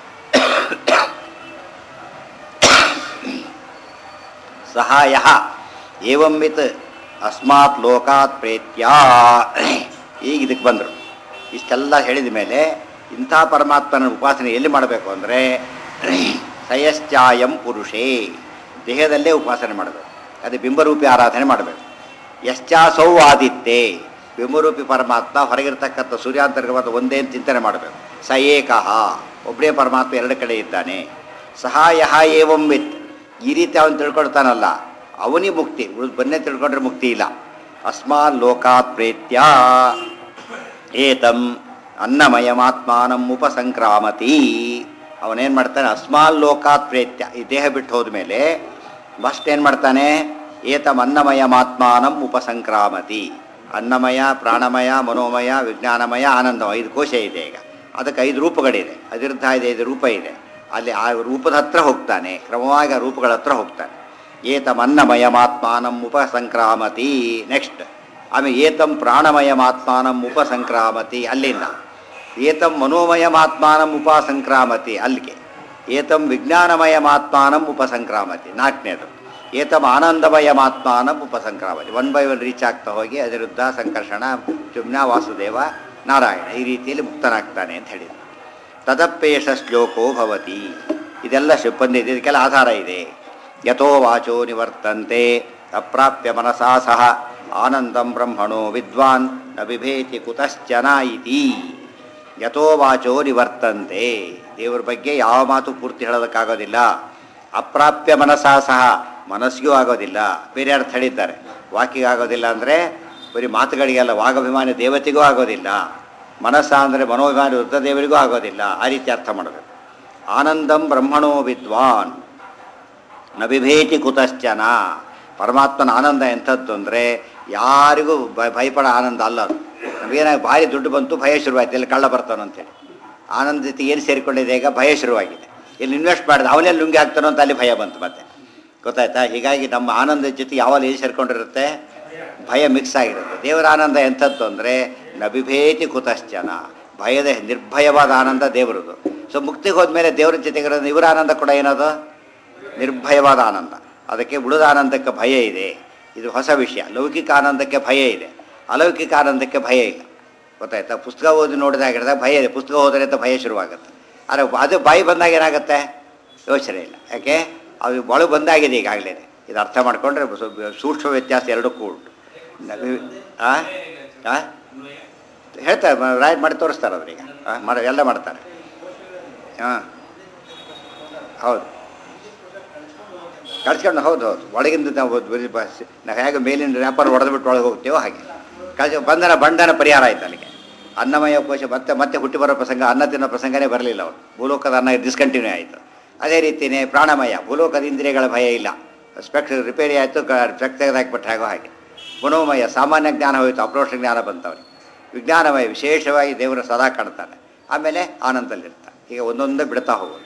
ಸಹಾಯ ಏವಂ ವಿತ್ ಅಸ್ಮಾತ್ ಲೋಕಾತ್ ಪ್ರೇತ್ಯ ಈಗ ಇದಕ್ಕೆ ಬಂದರು ಇಷ್ಟೆಲ್ಲ ಹೇಳಿದ ಮೇಲೆ ಇಂಥ ಪರಮಾತ್ಮನ ಉಪಾಸನೆ ಎಲ್ಲಿ ಮಾಡಬೇಕು ಅಂದರೆ ಸಯಶ್ಚಾಯಂ ಪುರುಷೇ ದೇಹದಲ್ಲೇ ಉಪಾಸನೆ ಮಾಡಬೇಕು ಅದು ಬಿಂಬರೂಪಿ ಆರಾಧನೆ ಮಾಡಬೇಕು ಯಶ್ಚಾಸೌ ಆದಿತ್ಯೆ ಬಿಂಬರೂಪಿ ಪರಮಾತ್ಮ ಹೊರಗಿರ್ತಕ್ಕಂಥ ಸೂರ್ಯಾಂತರ್ಗವಾದ ಒಂದೇ ಅಂತ ಚಿಂತನೆ ಮಾಡಬೇಕು ಸ ಏಕಃ ಒಬ್ಬನೇ ಪರಮಾತ್ಮ ಎರಡು ಕಡೆ ಇದ್ದಾನೆ ಸಹಾಯ ಏವಂ ವಿತ್ ಈ ರೀತಿ ಅವನು ತಿಳ್ಕೊಳ್ತಾನಲ್ಲ ಅವನಿ ಮುಕ್ತಿ ಉಳಿದು ಬನ್ನೇ ತಿಳ್ಕೊಂಡ್ರೆ ಮುಕ್ತಿ ಇಲ್ಲ ಅಸ್ಮಾನ್ ಲೋಕಾತ್ ಪ್ರೇತ್ಯ ಏತಂ ಅನ್ನಮಯಮಾತ್ಮಾನಂ ಉಪಸಂಕ್ರಾಮತಿ ಅವನೇನು ಮಾಡ್ತಾನೆ ಅಸ್ಮಾಲ್ ಲೋಕಾತ್ ಪ್ರೇತ್ಯ ಈ ದೇಹ ಬಿಟ್ಟು ಹೋದ್ಮೇಲೆ ಫಸ್ಟ್ ಏನು ಮಾಡ್ತಾನೆ ಏತಂ ಅನ್ನಮಯಮಾತ್ಮಾನಂ ಉಪಸಂಕ್ರಾಮತಿ ಅನ್ನಮಯ ಪ್ರಾಣಮಯ ಮನೋಮಯ ವಿಜ್ಞಾನಮಯ ಆನಂದಮಯ ಐದು ಕೋಶ ಇದೆ ಈಗ ಅದಕ್ಕೆ ಐದು ರೂಪಗಳಿದೆ ಅದಿರ್ಧ ಇದೆ ಐದು ರೂಪ ಇದೆ ಅಲ್ಲಿ ಆ ರೂಪದ ಹತ್ರ ಹೋಗ್ತಾನೆ ಕ್ರಮವಾಗಿ ಆ ರೂಪಗಳ ಹತ್ರ ಹೋಗ್ತಾನೆ ಏತಂ ಅನ್ನಮಯಮಾತ್ಮಾನಂ ಉಪಸಂಕ್ರಾಮತಿ ನೆಕ್ಸ್ಟ್ ಆಮೇಲೆ ಏತಂ ಪ್ರಾಣಮಯಮಾತ್ಮಾನಂ ಉಪಸಂಕ್ರಾಮತಿ ಅಲ್ಲಿಂದ ಏತಂ ಮನೋಮಯಮಾತ್ಮಾನಂ ಉಪಸಂಕ್ರಾಮತಿ ಅಲ್ಲಿಗೆ ಏತಂ ವಿಜ್ಞಾನಮಯಮಾತ್ಮಾನಂ ಉಪಸಂಕ್ರಾಮತಿ ನಾಲ್ಕನೇದು ಏತಂ ಆನಂದಮಯಮಾತ್ಮಾನಂ ಉಪಸಂಕ್ರಾಮತಿ ಒನ್ ಬೈ ಒನ್ ರೀಚ್ ಆಗ್ತಾ ಹೋಗಿ ಅನಿರುದ್ಧ ಸಂಕರ್ಷಣ ಚುಮ್ನ ವಾಸುದೇವ ನಾರಾಯಣ ಈ ರೀತಿಯಲ್ಲಿ ಮುಕ್ತನಾಗ್ತಾನೆ ಅಂತ ಹೇಳಿದರು ತದಪ್ಪೇಷ ಶ್ಲೋಕೋ ಭವತಿ ಇದೆಲ್ಲ ಶು ಬಂದಿದೆ ಇದಕ್ಕೆಲ್ಲ ಆಧಾರ ಇದೆ ಯಥೋ ವಾಚೋ ನಿವರ್ತಂತೆ ಅಪ್ರಾಪ್ಯ ಮನಸಾ ಸಹ ಆನಂದಂ ಬ್ರಹ್ಮಣೋ ವಿದ್ವಾನ್ ನ ಬಿಭೇತಿ ಕುತಶ್ಚನ ಇತಿ ಯಥೋ ವಾಚೋ ನಿವರ್ತಂತೆ ದೇವರ ಬಗ್ಗೆ ಯಾವ ಮಾತು ಪೂರ್ತಿ ಹೇಳೋದಕ್ಕಾಗೋದಿಲ್ಲ ಅಪ್ರಾಪ್ಯ ಮನಸ್ಸಾ ಸಹ ಮನಸ್ಸಿಗೂ ಆಗೋದಿಲ್ಲ ಬೇರೆ ಅರ್ಥ ಹೇಳಿದ್ದಾರೆ ವಾಕಿಗೆ ಆಗೋದಿಲ್ಲ ಅಂದರೆ ಬರೀ ಮಾತುಗಳಿಗೆಲ್ಲ ವಾಗಭಿಮಾನಿ ದೇವತೆಗೂ ಆಗೋದಿಲ್ಲ ಮನಸ್ಸ ಅಂದರೆ ಮನೋಭಿಮಾನಿ ವೃದ್ಧ ದೇವರಿಗೂ ಆಗೋದಿಲ್ಲ ಆ ರೀತಿ ಅರ್ಥ ಮಾಡಬೇಕು ಆನಂದಂ ಬ್ರಹ್ಮಣೋ ವಿದ್ವಾನ್ ನ ಬಿಭೇತಿ ಕುತಶ್ಚನ ಪರಮಾತ್ಮನ ಆನಂದ ಎಂಥದ್ದು ಅಂದರೆ ಯಾರಿಗೂ ಭಯ ಭಯಪಡೋ ಆನಂದ ಅಲ್ಲ ಅದು ನಮಗೇನಾಗ ಭಾರಿ ದುಡ್ಡು ಬಂತು ಭಯ ಶುರುವಾಯ್ತು ಇಲ್ಲಿ ಕಳ್ಳ ಬರ್ತಾನೋ ಅಂತೇಳಿ ಆನಂದ ಜೊತೆ ಏನು ಸೇರಿಕೊಂಡಿದೆ ಈಗ ಭಯ ಶುರುವಾಗಿದೆ ಇಲ್ಲಿ ಇನ್ವೆಸ್ಟ್ ಮಾಡಿದ ಅವನೇ ಲುಂಗಿ ಹಾಕ್ತಾನೋ ಅಂತ ಅಲ್ಲಿ ಭಯ ಬಂತು ಮತ್ತೆ ಗೊತ್ತಾಯ್ತಾ ಹೀಗಾಗಿ ನಮ್ಮ ಆನಂದದ ಜೊತೆ ಯಾವಾಗ ಏನು ಸೇರ್ಕೊಂಡಿರುತ್ತೆ ಭಯ ಮಿಕ್ಸ್ ಆಗಿರುತ್ತೆ ದೇವರ ಆನಂದ ಎಂಥದ್ದು ಅಂದರೆ ನಬಿಭೇತಿ ಕುತಶ್ಚನ ಭಯದ ನಿರ್ಭಯವಾದ ಆನಂದ ದೇವರದು ಸೊ ಮುಕ್ತಿಗೆ ಹೋದ್ಮೇಲೆ ದೇವರ ಜೊತೆಗಿರೋದು ಇವರ ಆನಂದ ಕೂಡ ಏನದು ನಿರ್ಭಯವಾದ ಆನಂದ ಅದಕ್ಕೆ ಉಳಿದ ಆನಂದಕ್ಕೆ ಭಯ ಇದೆ ಇದು ಹೊಸ ವಿಷಯ ಲೌಕಿಕ ಆನಂದಕ್ಕೆ ಭಯ ಇದೆ ಅಲೌಕಿಕ ಆನಂದಕ್ಕೆ ಭಯ ಇಲ್ಲ ಗೊತ್ತಾಯ್ತಾ ಪುಸ್ತಕ ಓದಿ ನೋಡಿದಾಗಿಡಿದಾಗ ಭಯ ಇದೆ ಪುಸ್ತಕ ಓದಿದ್ರೆ ಅಂತ ಭಯ ಶುರುವಾಗುತ್ತೆ ಆದರೆ ಅದು ಬಾಯಿ ಬಂದಾಗ ಏನಾಗುತ್ತೆ ಯೋಚನೆ ಇಲ್ಲ ಯಾಕೆ ಅದು ಒಳಗೆ ಬಂದಾಗಿದೆ ಈಗಾಗಲೇ ಇದು ಅರ್ಥ ಮಾಡಿಕೊಂಡ್ರೆ ಸ್ವಲ್ಪ ಸೂಕ್ಷ್ಮ ವ್ಯತ್ಯಾಸ ಎರಡಕ್ಕೂ ಉಂಟು ನವಿ- ಆ? ಆ? ಹೇಳ್ತಾರೆ ರಾಯ್ ಮಾಡಿ ತೋರಿಸ್ತಾರೆ ಅವ್ರೀಗ ಮಾಡಿ ಎಲ್ಲ ಮಾಡ್ತಾರೆ ಹಾಂ ಹೌದು ಕಳ್ಸ್ಕೊಂಡು ಹೌದು ಹೌದು ಒಳಗಿಂದ ನಾವು ಬರೀ ಬಸ್ ನಾವು ಹೇಗೆ ಮೇಲಿನ ವ್ಯಾಪಾರ ಹೊಡೆದ್ಬಿಟ್ಟು ಒಳಗೆ ಹೋಗ್ತೇವೋ ಹಾಗೆ ಕಳ್ಸ ಬಂಧನ ಬಂಧನ ಪರಿಹಾರ ಆಯ್ತು ಅಲ್ಲಿಗೆ ಅನ್ನಮಯ ಕೋಶ ಮತ್ತೆ ಮತ್ತೆ ಹುಟ್ಟಿ ಬರೋ ಪ್ರಸಂಗ ಅನ್ನ ತಿನ್ನೋ ಪ್ರಸಂಗನೇ ಬರಲಿಲ್ಲ ಅವರು ಭೂಲೋಕದ ಅನ್ನ ಡಿಸ್ಕಂಟಿನ್ಯೂ ಆಯಿತು ಅದೇ ರೀತಿಯೇ ಪ್ರಾಣಮಯ ಭೂಲೋಕದ ಇಂದ್ರಿಯಗಳ ಭಯ ಇಲ್ಲ ಸ್ಪೆಕ್ಟ್ ರಿಪೇರಿ ಆಯಿತು ಸ್ಪೆಕ್ಟ್ ತೆಗೆದಾಕ್ಬಿಟ್ಟು ಹಾಗೋ ಹಾಗೆ ಮನೋಮಯ ಸಾಮಾನ್ಯ ಜ್ಞಾನ ಹೋಯಿತು ಅಪ್ರೋಷ ಜ್ಞಾನ ಬಂತವ್ರಿಗೆ ವಿಜ್ಞಾನಮಯ ವಿಶೇಷವಾಗಿ ದೇವರು ಸದಾ ಕಾಣ್ತಾನೆ ಆಮೇಲೆ ಆನಂದದಲ್ಲಿರ್ತಾನೆ ಈಗ ಒಂದೊಂದೇ ಬಿಡ್ತಾ ಹೋಗೋದು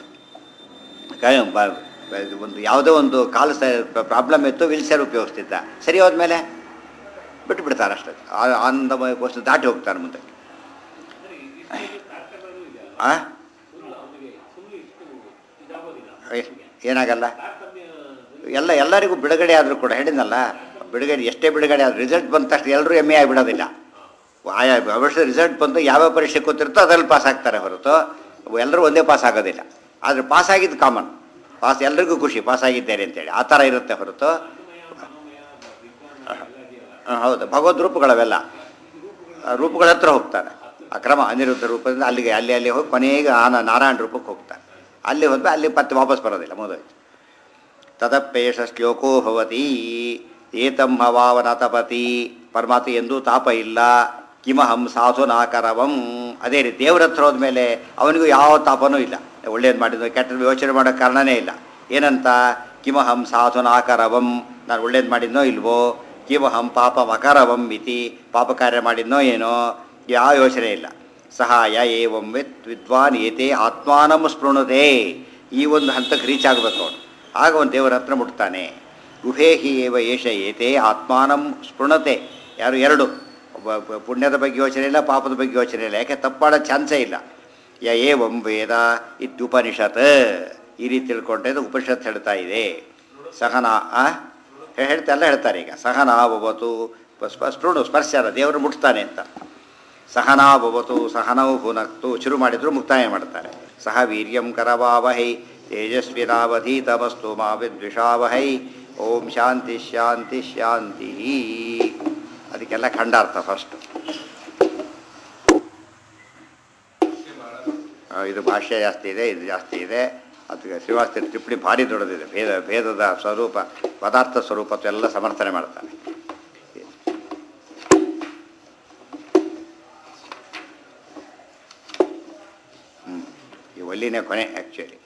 ಕ- ಬ- ಬ- ಇದು ಒಂದು ಯಾವುದೋ ಒಂದು ಕಾಲು ಸ ಪ್ರಾಬ್ಲಮ್ ಇತ್ತು ವಿಲ್ಸರ್ ಉಪಯೋಗಿಸ್ತಿದ್ದ ಸರಿ ಹೋದ್ಮೇಲೆ ಬಿಟ್ಟು ಬಿಡ್ತಾರೆ ಅಷ್ಟೇ ಆ- ಆನಂದಮಯ ಕೋಶ ದಾಟಿ ಹೋಗ್ತಾರೆ ಮುಂದೆ ಆ? ಏ- ಏನಾಗಲ್ಲ ಎಲ್ಲ ಎಲ್ಲರಿಗೂ ಬಿಡುಗಡೆ ಆದರೂ ಕೂಡ ಹೇಳಿದ್ನಲ್ಲ ಬಿಡುಗಡೆ ಎಷ್ಟೇ ಬಿಡುಗಡೆ ಆದರೂ ರಿಸಲ್ಟ್ ಬಂದ ತಕ್ಷಣ ಎಲ್ಲರೂ ಎಮ್ಮೆ ಆಗಿಬಿಡೋದಿಲ್ಲ ಆಯಾ ಅವಶ್ಯ ರಿಸಲ್ಟ್ ಬಂದು ಯಾವ್ಯಾವ ಪರೀಕ್ಷೆ ಕೂತಿರುತ್ತೋ ಅದರಲ್ಲಿ ಪಾಸ್ ಆಗ್ತಾರೆ ಹೊರತು ಎಲ್ಲರೂ ಒಂದೇ ಪಾಸ್ ಆಗೋದಿಲ್ಲ ಆದರೆ ಪಾಸ್ ಆಗಿದ್ದು ಕಾಮನ್ ಪಾಸ್ ಎಲ್ರಿಗೂ ಖುಷಿ ಪಾಸ್ ಆಗಿದ್ದೇನೆ ಅಂತೇಳಿ ಆ ಥರ ಇರುತ್ತೆ ಹೊರತು ಹ, ಹೌದು ಭಗವದ್ ರೂಪಗಳವೆಲ್ಲ ಆ ರೂಪಗಳ ಹತ್ರ ಹೋಗ್ತಾನೆ ಅಕ್ರಮ ಅನಿರುದ್ಧ ರೂಪದಿಂದ ಅಲ್ಲಿಗೆ ಅಲ್ಲಿ ಅಲ್ಲಿ ಹೋಗಿ ಕೊನೆಗೆ ಆನ ನಾರಾಯಣ ರೂಪಕ್ಕೆ ಹೋಗ್ತಾನೆ ಅಲ್ಲಿ ಹೋದ್ಮೇಲೆ ಅಲ್ಲಿ ಮತ್ತೆ ವಾಪಸ್ ಬರೋದಿಲ್ಲ ಮುಗಿದೋಯ್ತು ತದಪ್ಪೇಷ ಶ್ಲೋಕೋ ಭವತಿ ಏತಂ ಹವಾವನ ತಪತಿ ಪರಮಾತ್ಮ ಎಂದೂ ತಾಪ ಇಲ್ಲ ಕಿಮಹಂ ಸಾಧುನಾಕರವಂ ಅದೇ ರೀತಿ ದೇವ್ರ ಹತ್ರ ಹೋದ್ಮೇಲೆ ಅವನಿಗೂ ಯಾವ ತಾಪನೂ ಇಲ್ಲ ಒಳ್ಳೇದು ಮಾಡಿದ್ದು ಕೆಟ್ಟದ್ದು ಯೋಚನೆ ಮಾಡೋ ಕಾರಣನೇ ಇಲ್ಲ ಏನಂತ ಕಿಮಹಂ ಸಾಧುನಾಕರವಂ ನಾನು ಒಳ್ಳೇದು ಮಾಡಿದ್ನೋ ಇಲ್ವೋ ಕಿಮಹಂ ಪಾಪ ಮಕರವಂ ಇತಿ ಪಾಪ ಕಾರ್ಯ ಮಾಡಿದ್ನೋ ಏನೋ ಯಾವ ಯೋಚನೆ ಇಲ್ಲ ಸಹಾಯ ಏವಂ ವಿತ್ ವಿದ್ವಾನ್ ಏತೆ ಆತ್ಮಾನಂ ಸ್ಪೃಣುತೆ ಈ ಒಂದು ಹಂತಕ್ಕೆ ರೀಚ್ ಆಗಬೇಕು ಅವನು ಆಗ ಅವನು ದೇವರ ಹತ್ರ ಮುಟ್ತಾನೆ ಉಭೇಹಿ ಏವ ಏಷ ಏತೆ ಆತ್ಮಾನಂ ಸ್ಪೃಣತೆ ಯಾರು ಎರಡು ಒಬ್ಬ ಒಬ್ಬ ಪುಣ್ಯದ ಬಗ್ಗೆ ಯೋಚನೆ ಇಲ್ಲ ಪಾಪದ ಬಗ್ಗೆ ಯೋಚನೆ ಇಲ್ಲ ಯಾಕೆ ತಪ್ಪಾಡೋ ಚಾನ್ಸೇ ಇಲ್ಲ ಯ ಏವಂ ವೇದ ಇತ್ಯುಪನಿಷತ್ ಈ ರೀತಿ ತಿಳ್ಕೊಂಡ್ರೆ ಇದು ಉಪನಿಷತ್ ಹೇಳ್ತಾ ಇದೆ ಸಹನಾ ಆ? ಹೇ- ಹೇಳ್ತಾ ಎಲ್ಲ ಹೇಳ್ತಾರೆ ಈಗ ಸಹನಾ ಭವತು ಸ್ಪ- ಸ್ಪೃಣು ಸ್ಪರ್ಶ ಅಲ್ಲ ದೇವರು ಮುಟ್ತಾನೆ ಅಂತ ಸಹನಾ ಭವತು ಸಹನವು ಭುನಕ್ತು ಶುರು ಮಾಡಿದ್ರು ಮುಕ್ತಾಯ ಮಾಡ್ತಾರೆ ಸಹ ವೀರ್ಯಂ ಕರವಾವಹೈ ತೇಜಸ್ವಿನಾವಧೀತಮಸ್ತು ಮಾ ವಿದ್ವಿಷಾವಹೈ ಓಂ ಶಾಂತಿ ಶಾಂತಿ ಶಾಂತಿ ಅದಕ್ಕೆಲ್ಲ ಖಂಡಾರ್ಥ ಫಸ್ಟ್ ಇದು ಭಾಷ್ಯ ಜಾಸ್ತಿ ಇದೆ ಇದು ಜಾಸ್ತಿ ಇದೆ ಅದಕ್ಕೆ ಶ್ರೀವಾಸ್ತಿ ಟಿಪ್ಪಣಿ ಭಾರಿ ದೊಡ್ಡದಿದೆ ಭೇದ ಭೇದದ ಸ್ವರೂಪ ಪದಾರ್ಥ ಸ್ವರೂಪ ಎಲ್ಲ ಸಮರ್ಥನೆ ಮಾಡ್ತಾನೆ ಹ್ಮ್. ಈ ಒಲ್ಲಿನೇ ಕೊನೆ ಆ್ಯಕ್ಚುಲಿ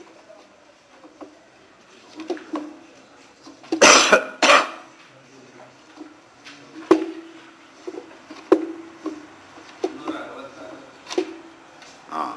ಹಾಂ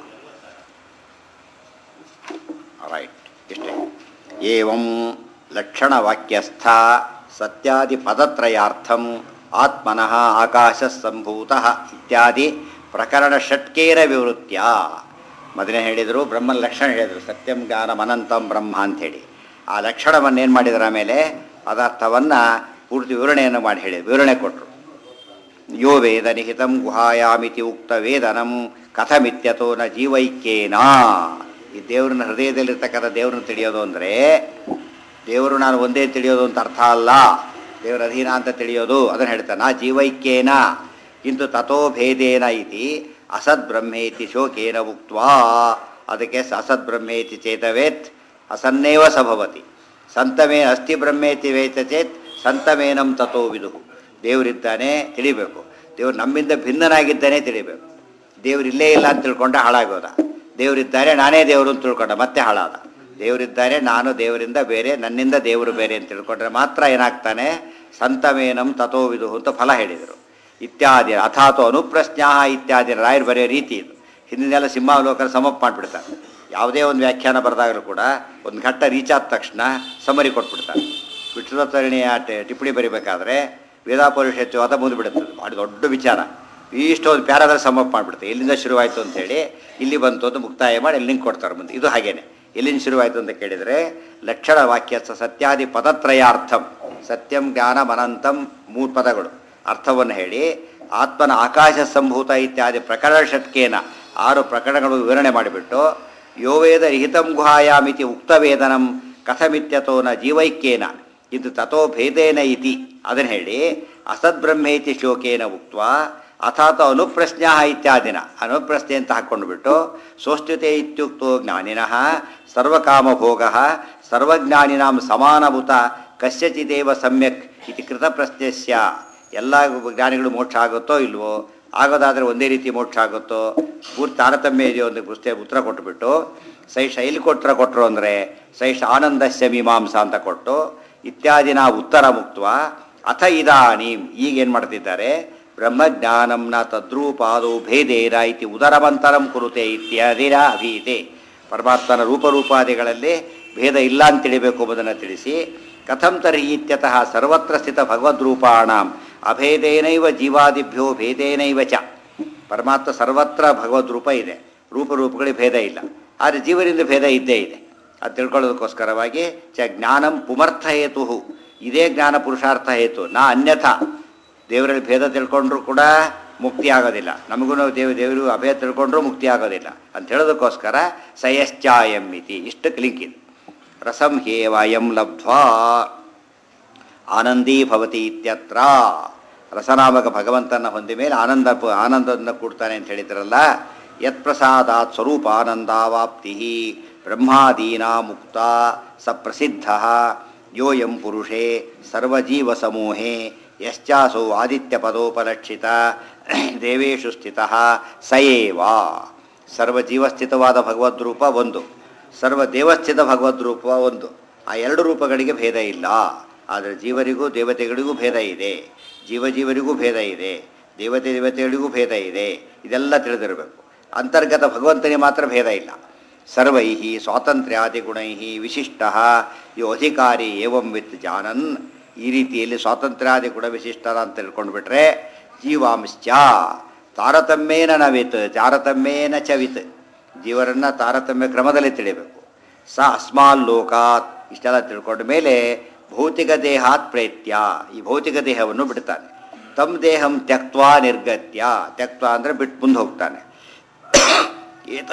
ರೈಟ್ ಇಷ್ಟೇ ಏವಂ ಲಕ್ಷಣವಾಕ್ಯಸ್ಥ ಸತ್ಯಾದಿ ಪದತ್ರಯಾರ್ಥಂ ಆತ್ಮನಃ ಆಕಾಶ ಸಂಭೂತ ಇತ್ಯಾದಿ ಪ್ರಕರಣ ಷಟ್ಕೇರ ವಿವೃತ್ಯ ಮೊದಲೇ ಹೇಳಿದರು ಬ್ರಹ್ಮನ ಲಕ್ಷಣ ಹೇಳಿದರು ಸತ್ಯಂ ಜ್ಞಾನಂ ಅನಂತಂ ಬ್ರಹ್ಮ ಅಂಥೇಳಿ ಆ ಲಕ್ಷಣವನ್ನು ಏನು ಮಾಡಿದ್ರ ಆಮೇಲೆ ಪದಾರ್ಥವನ್ನು ಪೂರ್ತಿ ವಿವರಣೆಯನ್ನು ಮಾಡಿ ಹೇಳಿ ವಿವರಣೆ ಕೊಟ್ಟರು ಯೋ ವೇದ ನಿಹಿತಂ ಗುಹಾಯಾಮಿತಿ ಉಕ್ತ ವೇದನಂ ಕಥಮಿತ್ಯತೋ ನ ಜೀವೈಕ್ಯೇನ ಈ ದೇವ್ರನ್ನ ಹೃದಯದಲ್ಲಿರ್ತಕ್ಕಂಥ ದೇವ್ರನ್ನ ತಿಳಿಯೋದು ಅಂದರೆ ದೇವರು ನಾನು ಒಂದೇ ತಿಳಿಯೋದು ಅಂತ ಅರ್ಥ ಅಲ್ಲ ದೇವರ ಅಧೀನ ಅಂತ ತಿಳಿಯೋದು ಅದನ್ನು ಹೇಳ್ತಾನೆ ನಾ ಜೀವೈಕ್ಯೇನ ಕಿಂತು ತಥೋ ಭೇದೇನ ಇತಿ ಅಸದ್ ಬ್ರಹ್ಮೇತಿ ಶೋಕೇನ ಉಕ್ತ್ವಾ ಅದಕ್ಕೆ ಸ ಅಸದ್ ಬ್ರಹ್ಮೇತಿ ಚೇತವೇತ್ ಅಸನ್ನೇವ ಸಭವತಿ ಸಂತಮೇ ಅಸ್ಥಿ ಬ್ರಹ್ಮೇತಿ ವೇತ ಚೇತ್ ಸಂತಮೇನಂ ತಥೋ ವಿದು ದೇವರಿದ್ದಾನೆ ತಿಳಿಬೇಕು ದೇವ್ರು ನಮ್ಮಿಂದ ಭಿನ್ನನಾಗಿದ್ದಾನೆ ತಿಳಿಬೇಕು ದೇವ್ರು ಇಲ್ಲೇ ಇಲ್ಲ ಅಂತ ತಿಳ್ಕೊಂಡ ಹಾಳಾಗೋದ ದೇವರಿದ್ದಾರೆ ನಾನೇ ದೇವರು ಅಂತ ತಿಳ್ಕೊಂಡ ಮತ್ತೆ ಹಾಳಾದ ದೇವರಿದ್ದಾರೆ ನಾನು ದೇವರಿಂದ ಬೇರೆ ನನ್ನಿಂದ ದೇವರು ಬೇರೆ ಅಂತ ತಿಳ್ಕೊಂಡ್ರೆ ಮಾತ್ರ ಏನಾಗ್ತಾನೆ ಸಂತಮೇನಂ ತಥೋ ವಿದು ಅಂತ ಫಲ ಹೇಳಿದರು ಇತ್ಯಾದಿ ಅಥಾತೋ ಅನುಪ್ರಶ್ನಾ ಇತ್ಯಾದಿ ರಾಯರು ಬರೆಯೋ ರೀತಿ ಇದು ಹಿಂದಿನೆಲ್ಲ ಸಿಂಹಾವಲೋಕನ ಸಮಪ್ ಮಾಡಿಬಿಡ್ತಾರೆ ಯಾವುದೇ ಒಂದು ವ್ಯಾಖ್ಯಾನ ಬರೆದಾಗಲೂ ಕೂಡ ಒಂದು ಘಟ್ಟ ರೀಚ್ ಆದ ತಕ್ಷಣ ಸಮರಿ ಕೊಟ್ಬಿಡ್ತಾರೆ ವಿಠಲೋತ್ತರಣೆಯ ಟಿಪ್ಪಣಿ ಬರಿಬೇಕಾದ್ರೆ ವೇದಾಪರಿಷತ್ತು ಅದ ಮುಂದ್ಬಿಡುತ್ತೆ ಭಾಳ ದೊಡ್ಡ ವಿಚಾರ ಇಷ್ಟೊಂದು ಪ್ಯಾರಾದಲ್ಲಿ ಸಮಪ್ ಮಾಡಿಬಿಡುತ್ತೆ ಎಲ್ಲಿಂದ ಶುರುವಾಯಿತು ಅಂತೇಳಿ ಇಲ್ಲಿ ಬಂತು ಅಂತ ಮುಕ್ತಾಯ ಮಾಡಿ ಎಲ್ಲಿಂಗ್ ಕೊಡ್ತಾರೆ ಮುಂದೆ ಇದು ಹಾಗೇನೆ ಎಲ್ಲಿಂದ ಶುರುವಾಯಿತು ಅಂತ ಕೇಳಿದರೆ ಲಕ್ಷಣ ವಾಕ್ಯ ಸ ಸತ್ಯಾದಿ ಪದತ್ರಯಾರ್ಥಂ ಸತ್ಯಂ ಜ್ಞಾನಂ ಅನಂತಂ ಮೂರು ಪದಗಳು ಅರ್ಥವನ್ನು ಹೇಳಿ ಆತ್ಮನ ಆಕಾಶ ಸಂಭೂತ ಇತ್ಯಾದಿ ಪ್ರಕರಣ ಷಟ್ಕೇನ ಆರು ಪ್ರಕರಣಗಳು ವಿವರಣೆ ಮಾಡಿಬಿಟ್ಟು ಯೋವೇದ ರಹಿತಂ ಗುಹಾಯಾಮಿತಿ ಉಕ್ತವೇದನಂ ಕಥಮಿತ್ಯತೋ ನ ಜೀವೈಕ್ಯೇನ ಇದು ತಥೋ ಭೇದೇನ ಇತಿ ಅದನ್ನು ಹೇಳಿ ಅಸದ್ಬ್ರಹ್ಮೇತಿ ಶೋಕೇನ ಉಕ್ತ ಅಥಾತ ಅನುಪ್ರಶ್ನಾ ಇತ್ಯಾದಿನ ಅನುಪ್ರಶ್ನೆ ಅಂತ ಹಾಕ್ಕೊಂಡ್ಬಿಟ್ಟು ಸೋಷ್ಟ್ಯತೆ ಇತ್ಯುಕ್ತೋ ಜ್ಞಾನಿನಃ ಸರ್ವಕಾಮಭೋಗ ಸರ್ವಜ್ಞಾನಿನಾಂ ಸಮಾನಭೂತ ಕಸ್ಯಚಿದೇವ ಸಮ್ಯಕ್ ಇತಿ ಕೃತ ಪ್ರಶ್ನೆಸ್ಯ ಎಲ್ಲ ಜ್ಞಾನಿಗಳು ಮೋಕ್ಷ ಆಗುತ್ತೋ ಇಲ್ವೋ ಆಗೋದಾದರೆ ಒಂದೇ ರೀತಿ ಮೋಕ್ಷ ಆಗುತ್ತೋ ಪೂರ್ತಿ ತಾರತಮ್ಯ ಇದೆಯೋ ಒಂದು ಪುಸ್ತಕ ಉತ್ತರ ಕೊಟ್ಟುಬಿಟ್ಟು ಸೈಷ ಎಲ್ಲಿ ಕೊಟ್ಟರೆ ಕೊಟ್ಟರು ಅಂದರೆ ಸೈಷ ಆನಂದಸ್ಯ ಮೀಮಾಂಸ ಅಂತ ಕೊಟ್ಟು ಇತ್ಯಾದಿನ ಉತ್ತರ ಮುಕ್ತ ಅಥ ಇದಾನೀಂ ಈಗೇನು ಮಾಡ್ತಿದ್ದಾರೆ ಬ್ರಹ್ಮಜ್ಞಾನಂನ ತದ್ರೂಪಾದೌ ಭೇದೇನ ಇತಿ ಉದರಮಂತರಂ ಕುರುತೆ ಇತ್ಯಾದಿನ ಅಭೀತೆ ಪರಮಾತ್ಮನ ರೂಪರೂಪಾದಿಗಳಲ್ಲಿ ಭೇದ ಇಲ್ಲ ಅಂತ ತಿಳಿಬೇಕು ಎಂಬುದನ್ನು ತಿಳಿಸಿ ಕಥಂ ತರ್ಹಿ ಇತ್ಯತಃ ಸರ್ವತ್ರ ಸ್ಥಿತ ಭಗವದ್ರೂಪಾಣಾಂ ಅಭೇದೇನೈವ ಜೀವಾದಿಭ್ಯೋ ಭೇದೇನೈವ ಚ ಪರಮಾತ್ಮ ಸರ್ವತ್ರ ಭಗವದ್ರೂಪ ಇದೆ ರೂಪರೂಪಗಳಿಗೆ ಭೇದ ಇಲ್ಲ ಆದರೆ ಜೀವರಿಂದ ಭೇದ ಇದ್ದೇ ಇದೆ ಅದು ತಿಳ್ಕೊಳ್ಳೋದಕ್ಕೋಸ್ಕರವಾಗಿ ಚ ಜ್ಞಾನಂ ಪುಮರ್ಥ ಹೇತು ಇದೇ ಜ್ಞಾನ ಪುರುಷಾರ್ಥ ಹೇತು ನಾ ಅನ್ಯಥಾ ದೇವರಲ್ಲಿ ಭೇದ ತಿಳ್ಕೊಂಡ್ರೂ ಕೂಡ ಮುಕ್ತಿ ಆಗೋದಿಲ್ಲ ನಮಗೂ ದೇವ ದೇವರು ಅಭೇದ ತಿಳ್ಕೊಂಡ್ರೂ ಮುಕ್ತಿ ಆಗೋದಿಲ್ಲ ಅಂತ ಹೇಳೋದಕ್ಕೋಸ್ಕರ ಸಯಶ್ಚಾಯಂ ಇತಿ ಇಷ್ಟಕ್ಕೆ ಲಿಂಕ್ ಇದೆ ರಸಂ ಹೇವಾಯಂ ಲಬ್ಧ್ವಾ ಆನಂದೀ ಭವತಿ ಇತ್ಯತ್ರ ರಸನಾಮಕ ಭಗವಂತನ ಹೊಂದ ಮೇಲೆ ಆನಂದ ಆನಂದದಿಂದ ಕೂಡ್ತಾನೆ ಅಂತ ಹೇಳಿದ್ರಲ್ಲ ಯತ್ಪ್ರಸಾದಾತ್ ಸ್ವರೂಪಾನಂದಾವಾಪ್ತಿ ಬ್ರಹ್ಮಾದೀನಾ ಮುಕ್ತ ಸ ಪ್ರಸಿದ್ಧ ಯೋಯಂ ಪುರುಷೇ ಸರ್ವಜೀವ ಸಮೂಹೇ ಯಶ್ಚಾಸೌ ಆದಿತ್ಯ ಪದೋಪಲಕ್ಷಿತ ದೇವೇಶು ಸ್ಥಿತ ಸಯೇವ ಸರ್ವಜೀವಸ್ಥಿತವಾದ ಭಗವದ್ರೂಪ ಒಂದು ಸರ್ವ ದೇವಸ್ಥಿತ ಭಗವದ್ರೂಪ ಒಂದು ಆ ಎರಡು ರೂಪಗಳಿಗೆ ಭೇದ ಇಲ್ಲ ಆದರೆ ಜೀವರಿಗೂ ದೇವತೆಗಳಿಗೂ ಭೇದ ಇದೆ ಜೀವ ಜೀವರಿಗೂ ಭೇದ ಇದೆ ದೇವತೆ ದೇವತೆಗಳಿಗೂ ಭೇದ ಇದೆ ಇದೆಲ್ಲ ತಿಳಿದಿರಬೇಕು ಅಂತರ್ಗತ ಭಗವಂತನಿಗೆ ಮಾತ್ರ ಭೇದ ಇಲ್ಲ ಸರ್ವೈ ಸ್ವಾತಂತ್ರ್ಯಾದಿಗುಣೈ ವಿಶಿಷ್ಟ ಯೋ ಅಧಿಕಾರಿ ಏವಂ ವಿತ್ ಜಾನನ್ ಈ ರೀತಿಯಲ್ಲಿ ಸ್ವಾತಂತ್ರ್ಯಾದಿ ಗುಣ ವಿಶಿಷ್ಟರ ಅಂತ ತಿಳ್ಕೊಂಡ್ಬಿಟ್ರೆ ಜೀವಾಂಶ್ಚ ತಾರತಮ್ಯೇನ ನವಿತ್ ತಾರತಮ್ಯೇನ ಚವಿತ್ ಜೀವರನ್ನ ತಾರತಮ್ಯ ಕ್ರಮದಲ್ಲಿ ತಿಳಿಬೇಕು ಸ ಅಸ್ಮಾಲ್ ಲೋಕಾತ್ ಇಷ್ಟೆಲ್ಲ ತಿಳ್ಕೊಂಡ ಮೇಲೆ ಭೌತಿಕ ದೇಹಾತ್ ಪ್ರೇತ್ಯ ಈ ಭೌತಿಕ ದೇಹವನ್ನು ಬಿಡ್ತಾನೆ ತಮ್ಮ ದೇಹಂ ತ್ಯಕ್ವಾ ನಿರ್ಗತ್ಯ ತ್ಯಕ್ವ ಅಂದರೆ ಬಿಟ್ಟು ಮುಂದೆ ಹೋಗ್ತಾನೆ ಏತ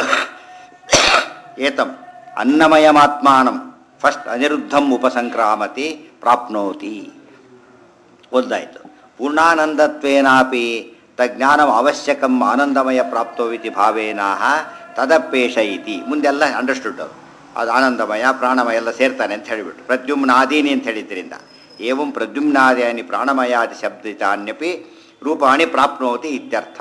ಏತಂ ಅನ್ನಮಯಮಾತ್ಮಾನಂ ಫಸ್ಟ್ ಅನಿರುದ್ಧಂ ಉಪಸಂಕ್ರಾಮತಿ ಪ್ರಾಪ್ನೋತಿ ಒಂದಾಯಿತು ಪೂರ್ಣಾನಂದತ್ವೇನಾಪಿ ತಜ್ಞಾನಂ ಅವಶ್ಯಕಂ ಆನಂದಮಯ ಪ್ರಾಪ್ತೋವಿತಿ ಭಾವೇನಾಹ ತದಪೇಶ ಇತಿ ಮುಂದೆಲ್ಲ ಅಂಡರ್ಸ್ಟುಡ್ ಅವರು ಅದು ಆನಂದಮಯ ಪ್ರಾಣಮಯ ಎಲ್ಲ ಸೇರ್ತಾನೆ ಅಂತ ಹೇಳಿಬಿಟ್ಟು ಪ್ರದ್ಯುಮ್ನಾದೀನಿ ಅಂತ ಹೇಳಿದ್ರಿಂದ ಏವಂ ಪ್ರದ್ಯುಮ್ನಾದಿಯಾನಿ ಪ್ರಾಣಮಯಾದಿ ಶಬ್ದಿತಾನ್ಯಪಿ ರೂಪಾಣಿ ಪ್ರಾಪ್ನೋತಿ ಇತ್ಯರ್ಥ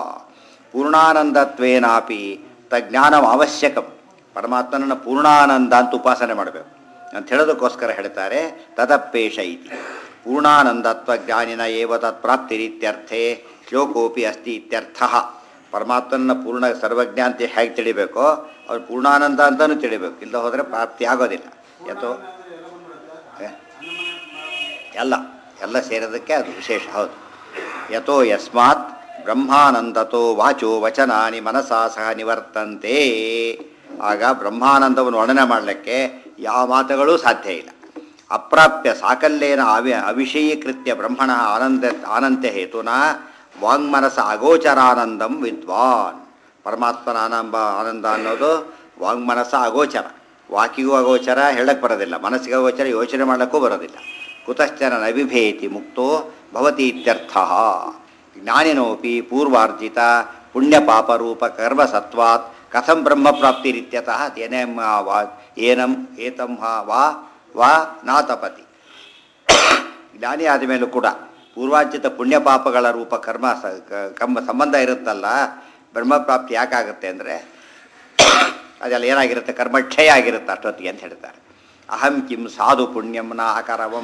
ಪೂರ್ಣಾನಂದತ್ವೇನಾಪಿ ತಜ್ಞಾನಂ ಅವಶ್ಯಕಂ ಪರಮಾತ್ಮನನ್ನು ಪೂರ್ಣಾನಂದ ಅಂತ ಉಪಾಸನೆ ಮಾಡಬೇಕು ಅಂತ ಹೇಳೋದಕ್ಕೋಸ್ಕರ ಹೇಳ್ತಾರೆ ತದಪ್ಪೇಶ ಇತಿ ಪೂರ್ಣಾನಂದತ್ವ ಜ್ಞಾನಿನ ಏವ ತತ್ ಪ್ರಾಪ್ತಿರಿತ್ಯರ್ಥೆ ಶ್ಲೋಕೋಪಿ ಅಸ್ತಿ ಇತ್ಯರ್ಥ ಪರಮಾತ್ಮನ ಪೂರ್ಣ ಸರ್ವಜ್ಞ ಅಂತ ಹೇಗೆ ತಿಳಿಬೇಕೋ ಅವ್ರು ಪೂರ್ಣಾನಂದ ಅಂತಲೂ ತಿಳಿಬೇಕು ಇಲ್ಲ ಹೋದರೆ ಪ್ರಾಪ್ತಿ ಆಗೋದಿಲ್ಲ ಯಾತೋ ಏ? ಎಲ್ಲ ಎಲ್ಲ ಸೇರೋದಕ್ಕೆ ಅದು ವಿಶೇಷ ಹೌದು ಯಥೋ ಯಸ್ಮಾತ್ ಬ್ರಹ್ಮಾನಂದತೋ ವಾಚೋ ವಚನಾನಿ ಮನಸಾ ಸಹ ನಿವರ್ತಂತೆ ಆಗ ಬ್ರಹ್ಮಾನಂದವನ್ನು ವರ್ಣನೆ ಮಾಡಲಿಕ್ಕೆ ಯಾವ ಮಾತುಗಳೂ ಸಾಧ್ಯ ಇಲ್ಲ ಅಪ್ರಾಪ್ಯ ಸಾಕಲ್ಯೇನ ಅವಿ ಅವಿಷಯೀಕೃತ್ಯ ಬ್ರಹ್ಮಣ ಆನಂದ ಆನಂತ್ಯ ಹೇತುನ ವಾಂಗ್ಮನಸ ಅಗೋಚರಾನಂದಂ ವಿದ್ವಾನ್ ಪರಮಾತ್ಮನ ಆನಂದ ಆನಂದ ಅನ್ನೋದು ವಾಂಗ್ಮನಸ ಅಗೋಚರ ವಾಕಿಗೂ ಅಗೋಚರ ಹೇಳಕ್ಕೆ ಬರೋದಿಲ್ಲ ಮನಸ್ಸಿಗೆ ಅಗೋಚರ ಯೋಚನೆ ಮಾಡೋಕ್ಕೂ ಬರೋದಿಲ್ಲ ಕುತಶ್ಚನ ನವಿಭೇತಿ ಮುಕ್ತೋ ಭವತಿ ಇತ್ಯರ್ಥ ಜ್ಞಾನಿನೋಪಿ ಪೂರ್ವಾರ್ಜಿತ ಪುಣ್ಯಪಾಪರೂಪ ಕರ್ಮಸತ್ವಾತ್ ಕಥಂ ಬ್ರಹ್ಮಪ್ರಾಪ್ತಿರಿತ್ಯತಃ ತೇನೇಂ ವಾ ಏನಂ ಏತಂ ಹಾ ವಾ ವಾ ನಾತಪತಿ ಜ್ಞಾನಿ ಆದ ಮೇಲೂ ಕೂಡ ಪೂರ್ವಾರ್ಜಿತ ಪುಣ್ಯಪಾಪಗಳ ರೂಪ ಕರ್ಮ ಸ ಕ- ಕರ್ಮ ಸಂಬಂಧ ಇರುತ್ತಲ್ಲ ಬ್ರಹ್ಮಪ್ರಾಪ್ತಿ ಯಾಕಾಗುತ್ತೆ ಅಂದರೆ ಅದೆಲ್ಲ ಏನಾಗಿರುತ್ತೆ ಕರ್ಮಕ್ಷಯ ಆಗಿರುತ್ತೆ ಅಷ್ಟೊತ್ತಿಗೆ ಅಂತ ಹೇಳ್ತಾರೆ ಅಹಂ ಕಿಂ ಸಾಧು ಪುಣ್ಯಂ ನ ಅಕರವಂ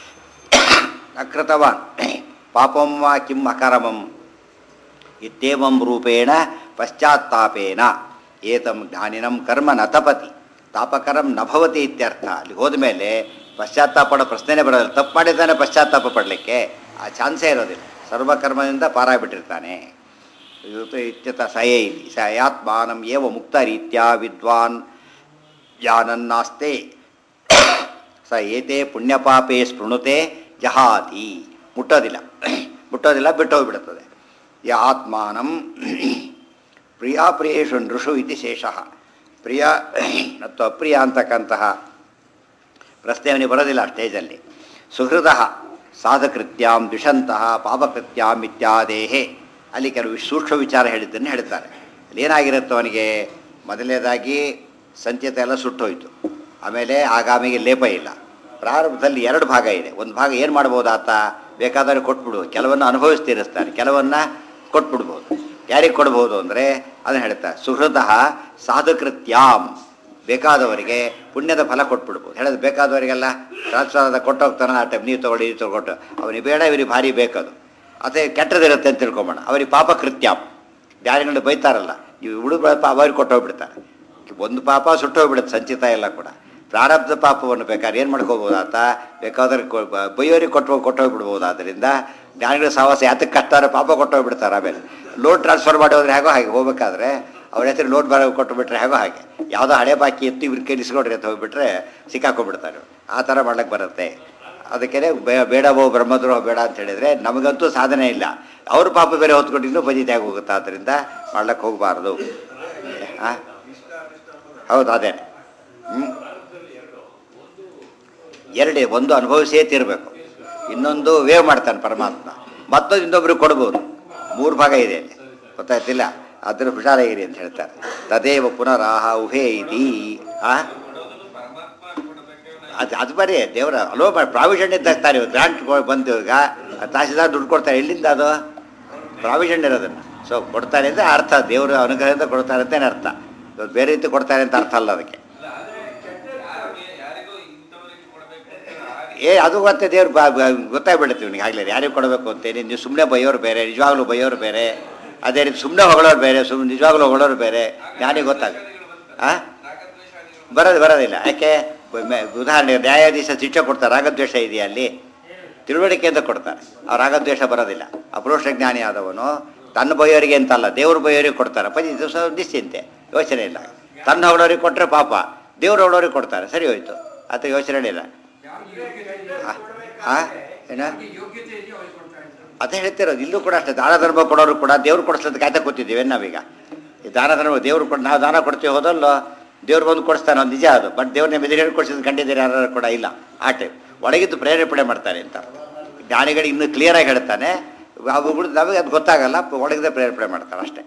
ಅಕೃತವಾನ್ ಪಾಪಂ ವಾ ಕಿಂ ಅಕರಮಂ ಇತ್ಯೇವಂ ರೂಪೇಣ ಪಶ್ಚಾತ್ತಾಪೇನ ಏತಂ ಜ್ಞಾನಿನಂ ಕರ್ಮ ನ ತಪತಿ ತಾಪಕರಂ ನ ಭವತಿ ಇತ್ಯರ್ಥ ಅಲ್ಲಿ ಹೋದ್ಮೇಲೆ ಪಶ್ಚಾತ್ತಾಪ ಪಡೋ ಪ್ರಶ್ನೆನೇ ಬರೋದಿಲ್ಲ ತಪ್ಪು ಮಾಡಿದ್ದಾನೆ ಪಶ್ಚಾತ್ತಾಪ ಪಡಲಿಕ್ಕೆ ಆ ಚಾನ್ಸೇ ಇರೋದಿಲ್ಲ ಸರ್ವಕರ್ಮದಿಂದ ಪಾರಾಗ್ಬಿಟ್ಟಿರ್ತಾನೆ ಇದು ಇತ್ಯತ ಸಯೇ ಇತಿ ಸ ಯಾತ್ಮಾನಂ ಏವ ಮುಕ್ತ ರೀತ್ಯಾ ವಿದ್ವಾನ್ ಜಾನನ್ನಾಸ್ತೆ ಸ ಏತೆ ಪುಣ್ಯಪಾಪೇ ಸ್ಪೃಣುತೆ ಜಹಾತಿ ಮುಟ್ಟೋದಿಲ್ಲ ಮುಟ್ಟೋದಿಲ್ಲ ಬಿಟ್ಟು ಹೋಗ್ಬಿಡುತ್ತದೆ ಯ ಆತ್ಮಾನಂ ಪ್ರಿಯಾಪ್ರಿಯೇಷು ನೃಷು ಇತಿ ಶೇಷಃ ಪ್ರಿಯ ಮತ್ತು ಅಪ್ರಿಯ ಅಂತಕ್ಕಂತಹ ಪ್ರಶ್ನೆ ಅವನಿಗೆ ಬರೋದಿಲ್ಲ ಆ ಸ್ಟೇಜಲ್ಲಿ ಸುಹೃದ ಸಾಧಕೃತ್ಯಾಂ ದ್ವಿಷಂತಹ ಪಾಪಕೃತ್ಯಾಂ ಇತ್ಯಾದೇಹೇ ಅಲ್ಲಿ ಕೆಲವು ಸೂಕ್ಷ್ಮ ವಿಚಾರ ಹೇಳಿದ್ದನ್ನು ಹೇಳ್ತಾರೆ ಅಲ್ಲಿ ಏನಾಗಿರುತ್ತೆ ಅವನಿಗೆ ಮೊದಲನೇದಾಗಿ ಸಂಚಿತ ಎಲ್ಲ ಸುಟ್ಟೋಯ್ತು ಆಮೇಲೆ ಆಗಾಮಿಗೆ ಲೇಪ ಇಲ್ಲ ಪ್ರಾರಂಭದಲ್ಲಿ ಎರಡು ಭಾಗ ಇದೆ ಒಂದು ಭಾಗ ಏನು ಮಾಡ್ಬೋದು ಆತ ಬೇಕಾದವ್ರಿಗೆ ಕೊಟ್ಬಿಡು ಕೆಲವನ್ನು ಅನುಭವಿಸ್ತಿರಿಸ್ತಾನೆ ಕೆಲವನ್ನ ಕೊಟ್ಬಿಡ್ಬೋದು ಯಾರಿಗೆ ಕೊಡ್ಬೋದು ಅಂದರೆ ಅದನ್ನು ಹೇಳ್ತಾರೆ ಸುಹೃದ ಸಾಧುಕೃತ್ಯಾಂ ಬೇಕಾದವರಿಗೆ ಪುಣ್ಯದ ಫಲ ಕೊಟ್ಬಿಡ್ಬೋದು ಹೇಳೋದು ಬೇಕಾದವರಿಗೆಲ್ಲ ಟ್ರಾನ್ಸ್ಫರ್ ಕೊಟ್ಟೋಗ್ತಾನೆ ಆ ಟೈಮ್ ನೀವು ತೊಗೊಳ್ಳಿ ನೀವು ತೊಗೊಟ್ಟು ಅವನಿಗೆ ಬೇಡ ಇವರಿಗೆ ಭಾರಿ ಬೇಕದು ಅದೇ ಕೆಟ್ಟದಿರುತ್ತೆ ಅಂತ ತಿಳ್ಕೊಂಬೋಣ ಅವರಿಗೆ ಪಾಪ ಕೃತ್ಯಾಂ ಜ್ಞಾನಿಗಳು ಬೈತಾರಲ್ಲ ನೀವು ಉಳಿದ ಪಾಪ ಅವ್ರಿಗೆ ಕೊಟ್ಟೋಗ್ಬಿಡ್ತಾರೆ ಒಂದು ಪಾಪ ಸುಟ್ಟೋಗ್ಬಿಡುತ್ತೆ ಸಂಚಿತ ಎಲ್ಲ ಕೂಡ ಪ್ರಾರಬ್ಧ ಪಾಪವನ್ನು ಬೇಕಾದ್ರೆ ಏನು ಮಾಡ್ಕೋಬೋದು ಆತ ಬೇಕಾದ್ರೆ ಕೊ- ಬ- ಬೈಯೋರಿಗೆ ಕೊಟ್ಟು ಕೊಟ್ಟೋಗ್ಬಿಡ್ಬೋದು ಆದ್ದರಿಂದ ಜ್ಞಾನಿಗಳ ಸಹವಾಸ ಯಾತಕ್ಕೆ ಕಟ್ಟಾರೆ ಪಾಪ ಕೊಟ್ಟೋಗ್ಬಿಡ್ತಾರೆ ಆಮೇಲೆ ಲೋಡ್ ಟ್ರಾನ್ಸ್ಫರ್ ಮಾಡಿ ಹೋದ್ರೆ ಹೇಗೋ ಹಾಗೆ ಹೋಗ್ಬೇಕಾದ್ರೆ ಅವ್ರ ಹೆಸರು ಲೋಡ್ ಬರೋ ಕೊಟ್ಟು ಬಿಟ್ರೆ ಹೇಗೋ ಹಾಗೆ ಯಾವುದೋ ಹಳೆ ಬಾಕಿ ಎತ್ತು ಇವ್ರ ಕೈ ಇಸ್ಕೊಡ್ರಿ ಅಂತ ಹೋಗ್ಬಿಟ್ರೆ ಸಿಕ್ಕಾಕೊಂಡ್ಬಿಡ್ತಾರೆ ಆ ಥರ ಮಾಡ್ಲಿಕ್ಕೆ ಬರುತ್ತೆ ಅದಕ್ಕೆ ಬೇಡವೋ ಬ್ರಹ್ಮದ್ರೋಹ ಬೇಡ ಅಂತ ಹೇಳಿದರೆ ನಮಗಂತೂ ಸಾಧನೆ ಇಲ್ಲ ಅವ್ರ ಪಾಪ ಬೇರೆ ಹೊತ್ಕೊಂಡು ಇನ್ನೂ ಬಜಿತೆ ಆಗಿ ಹೋಗುತ್ತೆ ಆದ್ದರಿಂದ ಮಾಡ್ಲಿಕ್ಕೆ ಹೋಗಬಾರ್ದು ಹಾಂ ಹೌದು ಅದೇ ಹ್ಞೂ ಎರಡೇ ಒಂದು ಅನುಭವಿಸೇ ತೀರಬೇಕು ಇನ್ನೊಂದು ವೇವ್ ಮಾಡ್ತಾನೆ ಪರಮಾತ್ಮ ಮತ್ತೊಂದು ಇನ್ನೊಬ್ರಿಗೆ ಕೊಡ್ಬೋದು ಮೂರು ಭಾಗ ಇದೆ ಅಲ್ಲಿ ಗೊತ್ತಾಯ್ತಿಲ್ಲ ಅದ್ರ ಹುಷಾರಾಗಿರಿ ಅಂತ ಹೇಳ್ತಾರೆ ತದೇವ ಪುನರಾಹ ಉಭೇ ಇತಿ ಆ ಅದು ಅದು ಬರೀ ದೇವರ ಅಲೋ ಪ್ರಾವಿಷನ್ ಇದ್ದಾಗ್ತಾರೆ ಗ್ರಾಂಟ್ ಬಂದು ಈಗ ತಹಸೀಲ್ದಾರ್ ದುಡ್ಡು ಕೊಡ್ತಾರೆ ಎಲ್ಲಿಂದ ಅದು ಪ್ರಾವಿಷನ್ ಇರೋದನ್ನು ಸೊ ಕೊಡ್ತಾರೆ ಅಂದರೆ ಅರ್ಥ ದೇವರು ಅನುಗ್ರಹದಿಂದ ಕೊಡ್ತಾರೆ ಅಂತಲೇ ಅರ್ಥ ಇವತ್ತು ಬೇರೆ ರೀತಿ ಕೊಡ್ತಾರೆ ಅಂತ ಅರ್ಥ ಅಲ್ಲ ಅದಕ್ಕೆ ಏ ಅದು ಮತ್ತೆ ದೇವ್ರು ಬಾ ಬಾ- ಗೊತ್ತಾಗ್ಬಿಡುತ್ತೆ ಇವನಿಗೆ ಆಗಲೇ ಯಾರಿಗೆ ಕೊಡಬೇಕು ಅಂತೇಳಿ ನೀವು ಸುಮ್ಮನೆ ಬೈಯೋರು ಬೇರೆ ನಿಜವಾಗ್ಲೂ ಬೈಯೋರು ಬೇರೆ ಅದೇ ರೀತಿ ಸುಮ್ಮನೆ ಹೊಗಳೋರು ಬೇರೆ ಸುಮ್ಮನೆ ನಿಜವಾಗ್ಲೂ ಹೊಗಳೋರು ಬೇರೆ ಯಾರಿಗೆ ಗೊತ್ತಾಗ ಆ ಬರೋದು ಬರೋದಿಲ್ಲ ಯಾಕೆ ಮೆ- ಉದಾಹರಣೆ ನ್ಯಾಯಾಧೀಶ ಶಿಕ್ಷೆ ಕೊಡ್ತಾರೆ ರಾಗದ್ವೇಷ ಇದೆಯಾ ಅಲ್ಲಿ ತಿಳುವಳಿಕೆಯಿಂದ ಕೊಡ್ತಾರೆ ಆ ರಾಗದ್ವೇಷ ಬರೋದಿಲ್ಲ ಅಪರೋಕ್ಷ ಜ್ಞಾನಿ ಆದವನು ತನ್ನ ಬೈಯೋರಿಗೆ ಅಂತಲ್ಲ ದೇವ್ರ ಬೈಯೋರಿಗೆ ಕೊಡ್ತಾರೆ ಪದಿ ದಿವಸ ನಿಶ್ಚಿಂತೆ ಯೋಚನೆ ಇಲ್ಲ ತನ್ನ ಹೊಗಳೋರಿಗೆ ಕೊಟ್ಟರೆ ಪಾಪ ದೇವ್ರ ಹೊಗಳೋರಿಗೆ ಕೊಡ್ತಾರೆ ಸರಿ ಹೋಯ್ತು ಆತ ಯೋಚನೆ ಇಲ್ಲ ಆ? ಏನ
ಯೋಗ್ಯತೆ ಇದೆಯೋ ಅವ್ರಿಗೆ ಕೊಡ್ತಾ ಇದ್ದಾರೆ
ಅದೇ ಹೇಳ್ತಿರೋದು ಇಲ್ಲೂ ಕೂಡ ಅಷ್ಟೇ ದಾನ ಧರ್ಮ ಕೊಡೋರು ಕೂಡ ದೇವ್ರು ಕೊಡಿಸೋದಕ್ಕೆ ಕಾಯ್ತಾ ಕೂತಿದ್ದೀವಿ ನಾವೀಗ ಈ ದಾನ ಧರ್ಮ ದೇವ್ರು ಕೊಟ್ಟು ನಾವು ದಾನ ಕೊಡ್ತೀವಿ ಹೋದಲ್ಲೋ ದೇವ್ರು ಬಂದು ಕೊಡಿಸ್ತಾನೆ ಅದು ನಿಜ ಅದು ಬಟ್ ದೇವ್ರನ್ನ ಮೆದುರು ಕೊಡಿಸಿದ ಕಂಡಿದ್ದೀರಿ ಯಾರು ಕೂಡ ಇಲ್ಲ ಆ ಟೈಪ್ ಒಳಗಿದ್ದು ಪ್ರೇರೇಪಣೆ ಮಾಡ್ತಾರೆ ಅಂತ ಜ್ಞಾನಿಗಳಿಗೆ ಇನ್ನೂ ಕ್ಲಿಯರಾಗಿ ಹೇಳ್ತಾನೆ ಅವು ಬಿಡು ನಮಗೆ ಅದು ಗೊತ್ತಾಗಲ್ಲ ಒಳಗಿದ್ದ ಪ್ರೇರೇಪಣೆ ಮಾಡ್ತಾರೆ ಅಷ್ಟೇ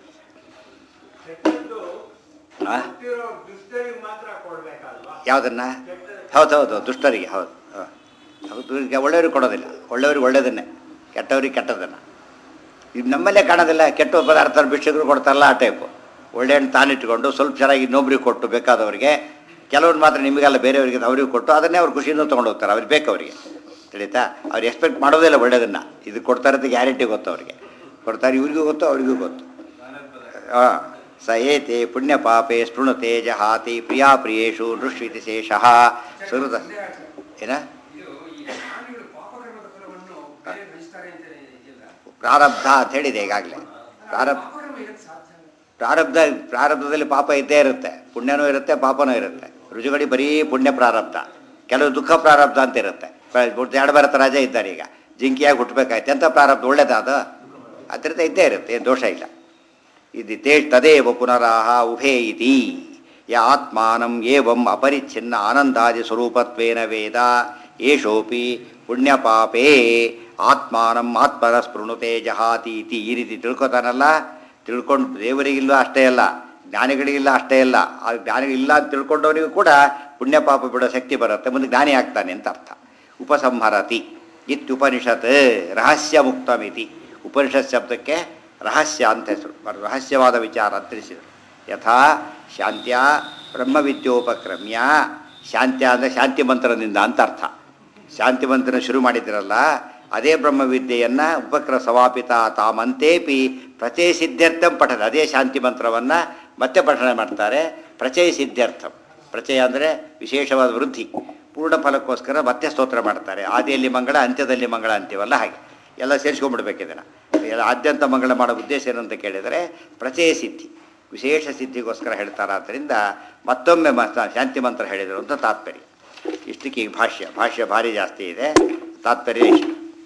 ಆ?
ಕೊಟ್ಟಿರೋ ದುಷ್ಟರಿಗೆ ಮಾತ್ರ ಕೊಡ್ಬೇಕಲ್ವಾ
ಯಾವುದನ್ನ ಹೌದು ಹೌದು ದುಷ್ಟರಿಗೆ ಹೌದು ಹಾಂ ಹೌದು ಈಗ ಒಳ್ಳೆಯವ್ರಿಗೆ ಕೊಡೋದಿಲ್ಲ ಒಳ್ಳೆಯವ್ರಿಗೆ ಒಳ್ಳೆಯದನ್ನೇ ಕೆಟ್ಟವ್ರಿಗೆ ಕೆಟ್ಟದನ್ನು ಇದು ನಮ್ಮಲ್ಲೇ ಕಾಣೋದಿಲ್ಲ ಕೆಟ್ಟ ಪದಾರ್ಥ ಭಿಕ್ಷಕರು ಕೊಡ್ತಾರಲ್ಲ ಆ ಟೈಪು ಒಳ್ಳೆ ಹಣ್ಣು ತಾನಿಟ್ಕೊಂಡು ಸ್ವಲ್ಪ ಚೆನ್ನಾಗಿ ಇನ್ನೊಬ್ರಿಗೆ ಕೊಟ್ಟು ಬೇಕಾದವರಿಗೆ ಕೆಲವ್ರು ಮಾತ್ರ ನಿಮಗೆಲ್ಲ ಬೇರೆಯವರಿಗೆ ಅವ್ರಿಗೆ ಕೊಟ್ಟು ಅದನ್ನೇ ಅವ್ರು ಖುಷಿಯಿಂದ ತೊಗೊಂಡು ಹೋಗ್ತಾರೆ ಅವ್ರಿಗೆ ಬೇಕು ಅವರಿಗೆ ತಿಳಿತಾ ಅವ್ರು ಎಕ್ಸ್ಪೆಕ್ಟ್ ಮಾಡೋದಿಲ್ಲ ಒಳ್ಳೆಯದನ್ನು ಇದು ಕೊಡ್ತಾರೆ ಅಂತ ಗ್ಯಾರಂಟಿ ಗೊತ್ತು ಅವರಿಗೆ ಕೊಡ್ತಾರೆ ಇವ್ರಿಗೂ ಗೊತ್ತು ಅವರಿಗೂ ಗೊತ್ತು ಆ, ಸ ಏತೆ ಪುಣ್ಯ ಪಾಪೆ ಸ್ಪೃಣತೆ ಜಹಾತಿ ಪ್ರಿಯಾ ಪ್ರಿಯೇಶು ನೃಶ್ವಿತಿ ಶೇಷಃ ಸುಹೃದ ಏನ
ಇದು ಈ ಜ್ಞಾನಿಗಳು ಪಾಪಕರ್ಮದ ಫಲವನ್ನು ಬೇರೆ ಹಂಚ್ತಾರೆ ಅಂತ ಇದೆಯಲ್ಲ
ಪ್ರಾರಬ್ಧ ಅಂತ ಹೇಳಿದೆ ಈಗಾಗಲೇ ಪ್ರಾರಬ್ಧ
ಪಾಪಕರ್ಮ ಇದಕ್ಕೆ ಸಾಧ್ಯ
ಪ್ರಾರಬ್ಧ ಪ್ರಾರಬ್ಧದಲ್ಲಿ ಪಾಪ ಇದ್ದೇ ಇರುತ್ತೆ ಪುಣ್ಯನೂ ಇರುತ್ತೆ ಪಾಪನೂ ಇರುತ್ತೆ ರುಜುಗಡಿ ಬರೀ ಪುಣ್ಯ ಪ್ರಾರಬ್ಧ ಕೆಲವು ದುಃಖ ಪ್ರಾರಬ್ಧ ಅಂತ ಇರುತ್ತೆ ಎರಡು ಭಾರತ ರಾಜ ಇದ್ದಾರೆ ಈಗ ಜಿಂಕಿಯಾಗಿ ಹುಟ್ಟಬೇಕಾಯ್ತು ಎಂಥ ಪ್ರಾರಬ್ಧ ಒಳ್ಳೇದಾದ ಅದರಿಂದ ಇದ್ದೇ ಇರುತ್ತೆ ಏನು ದೋಷ ಇಲ್ಲ ಇದು ತೇ ತದೇವ ಪುನರಾಹ ಉಭೇ ಇತಿ ಯ ಆತ್ಮಾನಂ ಏವಂ ಅಪರಿಚ್ಛಿನ್ನ ಆನಂದಾದಿ ಸ್ವರೂಪತ್ವೇನ ವೇದ ಏಷೋಪಿ ಪುಣ್ಯಪಾಪೇ ಆತ್ಮಾನಂ ಆತ್ಮನ ಸ್ಪೃಣುತೆ ಜಹಾತೀತಿ ಈ ರೀತಿ ತಿಳ್ಕೊತಾನಲ್ಲ ತಿಳ್ಕೊಂಡು ದೇವರಿಗಿಲ್ಲ ಅಷ್ಟೇ ಅಲ್ಲ ಜ್ಞಾನಿಗಳಿಗಿಲ್ಲ ಅಷ್ಟೇ ಅಲ್ಲ ಆ ಜ್ಞಾನಿಗಳಿಲ್ಲ ಅಂತ ತಿಳ್ಕೊಂಡವನಿಗೂ ಕೂಡ ಪುಣ್ಯ ಪಾಪ ಬಿಡೋ ಶಕ್ತಿ ಬರುತ್ತೆ ಮುಂದೆ ಜ್ಞಾನಿ ಆಗ್ತಾನೆ ಅಂತ ಅರ್ಥ ಉಪಸಂಹರತಿ ಇತ್ಯುಪನಿಷತ್ ರಹಸ್ಯ ಮುಕ್ತಮಿತಿ ಉಪನಿಷತ್ ಶಬ್ದಕ್ಕೆ ರಹಸ್ಯ ಅಂತ ಹೆಸರು ರಹಸ್ಯವಾದ ವಿಚಾರ ಅಂತ ತಿಳಿಸಿದರು ಯಥಾ ಶಾಂತ್ಯ ಬ್ರಹ್ಮವಿದ್ಯೋಪಕ್ರಮ್ಯ ಶಾಂತ್ಯ ಅಂದರೆ ಶಾಂತಿ ಮಂತ್ರದಿಂದ ಅಂತ ಅರ್ಥ ಶಾಂತಿ ಮಂತ್ರನ ಶುರು ಮಾಡಿದಿರಲ್ಲ ಅದೇ ಬ್ರಹ್ಮವಿದ್ಯೆಯನ್ನು ಉಪಕ್ರ ಸವಾಪಿತ ತಾಮಂತೇಪಿ ಪ್ರಚಯ ಸಿದ್ಧಾರ್ಥಂ ಪಠದ ಅದೇ ಶಾಂತಿ ಮಂತ್ರವನ್ನು ಮತ್ತೆ ಪಠನೆ ಮಾಡ್ತಾರೆ ಪ್ರಚಯ ಸಿದ್ಧಾರ್ಥಂ ಪ್ರಚಯ ಅಂದರೆ ವಿಶೇಷವಾದ ವೃದ್ಧಿ ಪೂರ್ಣ ಫಲಕ್ಕೋಸ್ಕರ ಮತ್ತೆ ಸ್ತೋತ್ರ ಮಾಡ್ತಾರೆ ಆದಿಯಲ್ಲಿ ಮಂಗಳ ಅಂತ್ಯದಲ್ಲಿ ಮಂಗಳ ಅಂತೀವಲ್ಲ ಹಾಗೆ ಎಲ್ಲ ಸೇರಿಸ್ಕೊಂಡ್ಬಿಡ್ಬೇಕು ಇದನ್ನು ಎಲ್ಲ ಆದ್ಯಂತ ಮಂಗಳ ಮಾಡೋ ಉದ್ದೇಶ ಏನು ಅಂತ ಕೇಳಿದರೆ ಪ್ರಚಯ ಸಿದ್ಧಿ ವಿಶೇಷ ಸಿದ್ಧಿಗೋಸ್ಕರ ಹೇಳ್ತಾರೆ ಆದ್ದರಿಂದ ಮತ್ತೊಮ್ಮೆ ಮ ಶಾಂತಿ ಮಂತ್ರ ಹೇಳಿದರು ಅಂತ ತಾತ್ಪರ್ಯ ಇಷ್ಟಕ್ಕೆ ಈಗ ಭಾಷ್ಯ ಭಾಷ್ಯ ಭಾರಿ ಜಾಸ್ತಿ ಇದೆ ತಾತ್ಪರ್ಯ ಇಷ್ಟು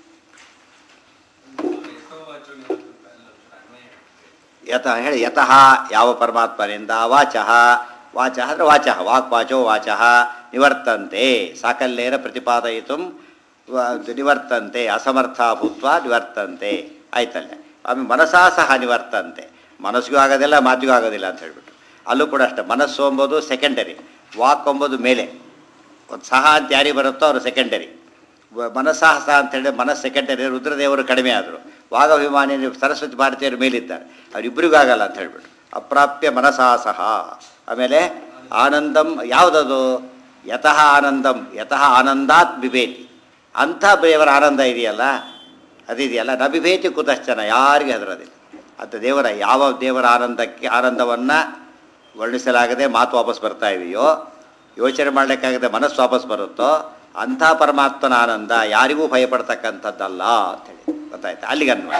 ಯತ ಹೇಳಿ ಯತಃ ಯಾವ ಪರಮಾತ್ಮನಿಂದ ವಾಚಃ ವಾಚ ಅಂದರೆ ವಾಚ ವಾಕ್ ವಾಚೋ ವಾಚ ನಿವರ್ತಂತೆ ಸಾಕಲ್ಯೇನ ಪ್ರತಿಪಾದಯಿತು ನಿವರ್ತಂತೆ ಅಸಮರ್ಥ ಭೂತ್ವ ನಿವರ್ತಂತೆ ಆಯ್ತಲ್ಲ ಆಮೇಲೆ ಮನಸಾ ಸಹ ನಿವರ್ತಂತೆ ಮನಸ್ಸಿಗೂ ಆಗೋದಿಲ್ಲ ಮಾತಿಗೂ ಆಗೋದಿಲ್ಲ ಅಂತ ಹೇಳ್ಬಿಟ್ಟು ಅಲ್ಲೂ ಕೂಡ ಅಷ್ಟೇ ಮನಸ್ಸು ಎಂಬುದು ಸೆಕೆಂಡರಿ ವಾಕ್ ಎಂಬುದು ಮೇಲೆ ಒಂದು ಸಹ ಅಂತ ಯಾರಿಗೆ ಬರುತ್ತೋ ಅವರು ಸೆಕೆಂಡರಿ ಮನಸ್ಸಾಹಸ ಅಂತ ಹೇಳಿ ಮನಸ್ಸು ಸೆಕೆಂಡರಿ ರುದ್ರದೇವರು ಕಡಿಮೆ ಆದರು ವಾಗಭಿಮಾನಿ ಸರಸ್ವತಿ ಭಾರತೀಯರು ಮೇಲಿದ್ದಾರೆ ಅವರಿಬ್ಬರಿಗೂ ಆಗಲ್ಲ ಅಂತ ಹೇಳ್ಬಿಟ್ಟು ಅಪ್ರಾಪ್ಯ ಮನಸಾಸಹ ಆಮೇಲೆ ಆನಂದಂ ಯಾವುದದು ಯತಃ ಆನಂದಂ ಯತಃ ಆನಂದಾತ್ ಬಿಬೇತಿ ಅಂಥ ದೇವರ ಆನಂದ ಇದೆಯಲ್ಲ ಅದಿದೆಯಲ್ಲ ನ ಬಿಬೇತಿ ಕುತಶ್ಚನ ಯಾರಿಗೆ ಹೆದರೋದಿಲ್ಲ ಅದು ದೇವರ ಯಾವ ದೇವರ ಆನಂದಕ್ಕೆ ಆನಂದವನ್ನು ವರ್ಣಿಸಲಾಗದೆ ಮಾತು ವಾಪಸ್ ಬರ್ತಾ ಇದೆಯೋ ಯೋಚನೆ ಮಾಡಲಿಕ್ಕಾಗದೆ ಮನಸ್ಸು ವಾಪಸ್ ಬರುತ್ತೋ ಅಂಥ ಪರಮಾತ್ಮನ ಆನಂದ ಯಾರಿಗೂ ಭಯಪಡ್ತಕ್ಕಂಥದ್ದಲ್ಲ ಅಂತೇಳಿ ಗೊತ್ತಾಯ್ತು ಅಲ್ಲಿಗೆ ಅನ್ವಯ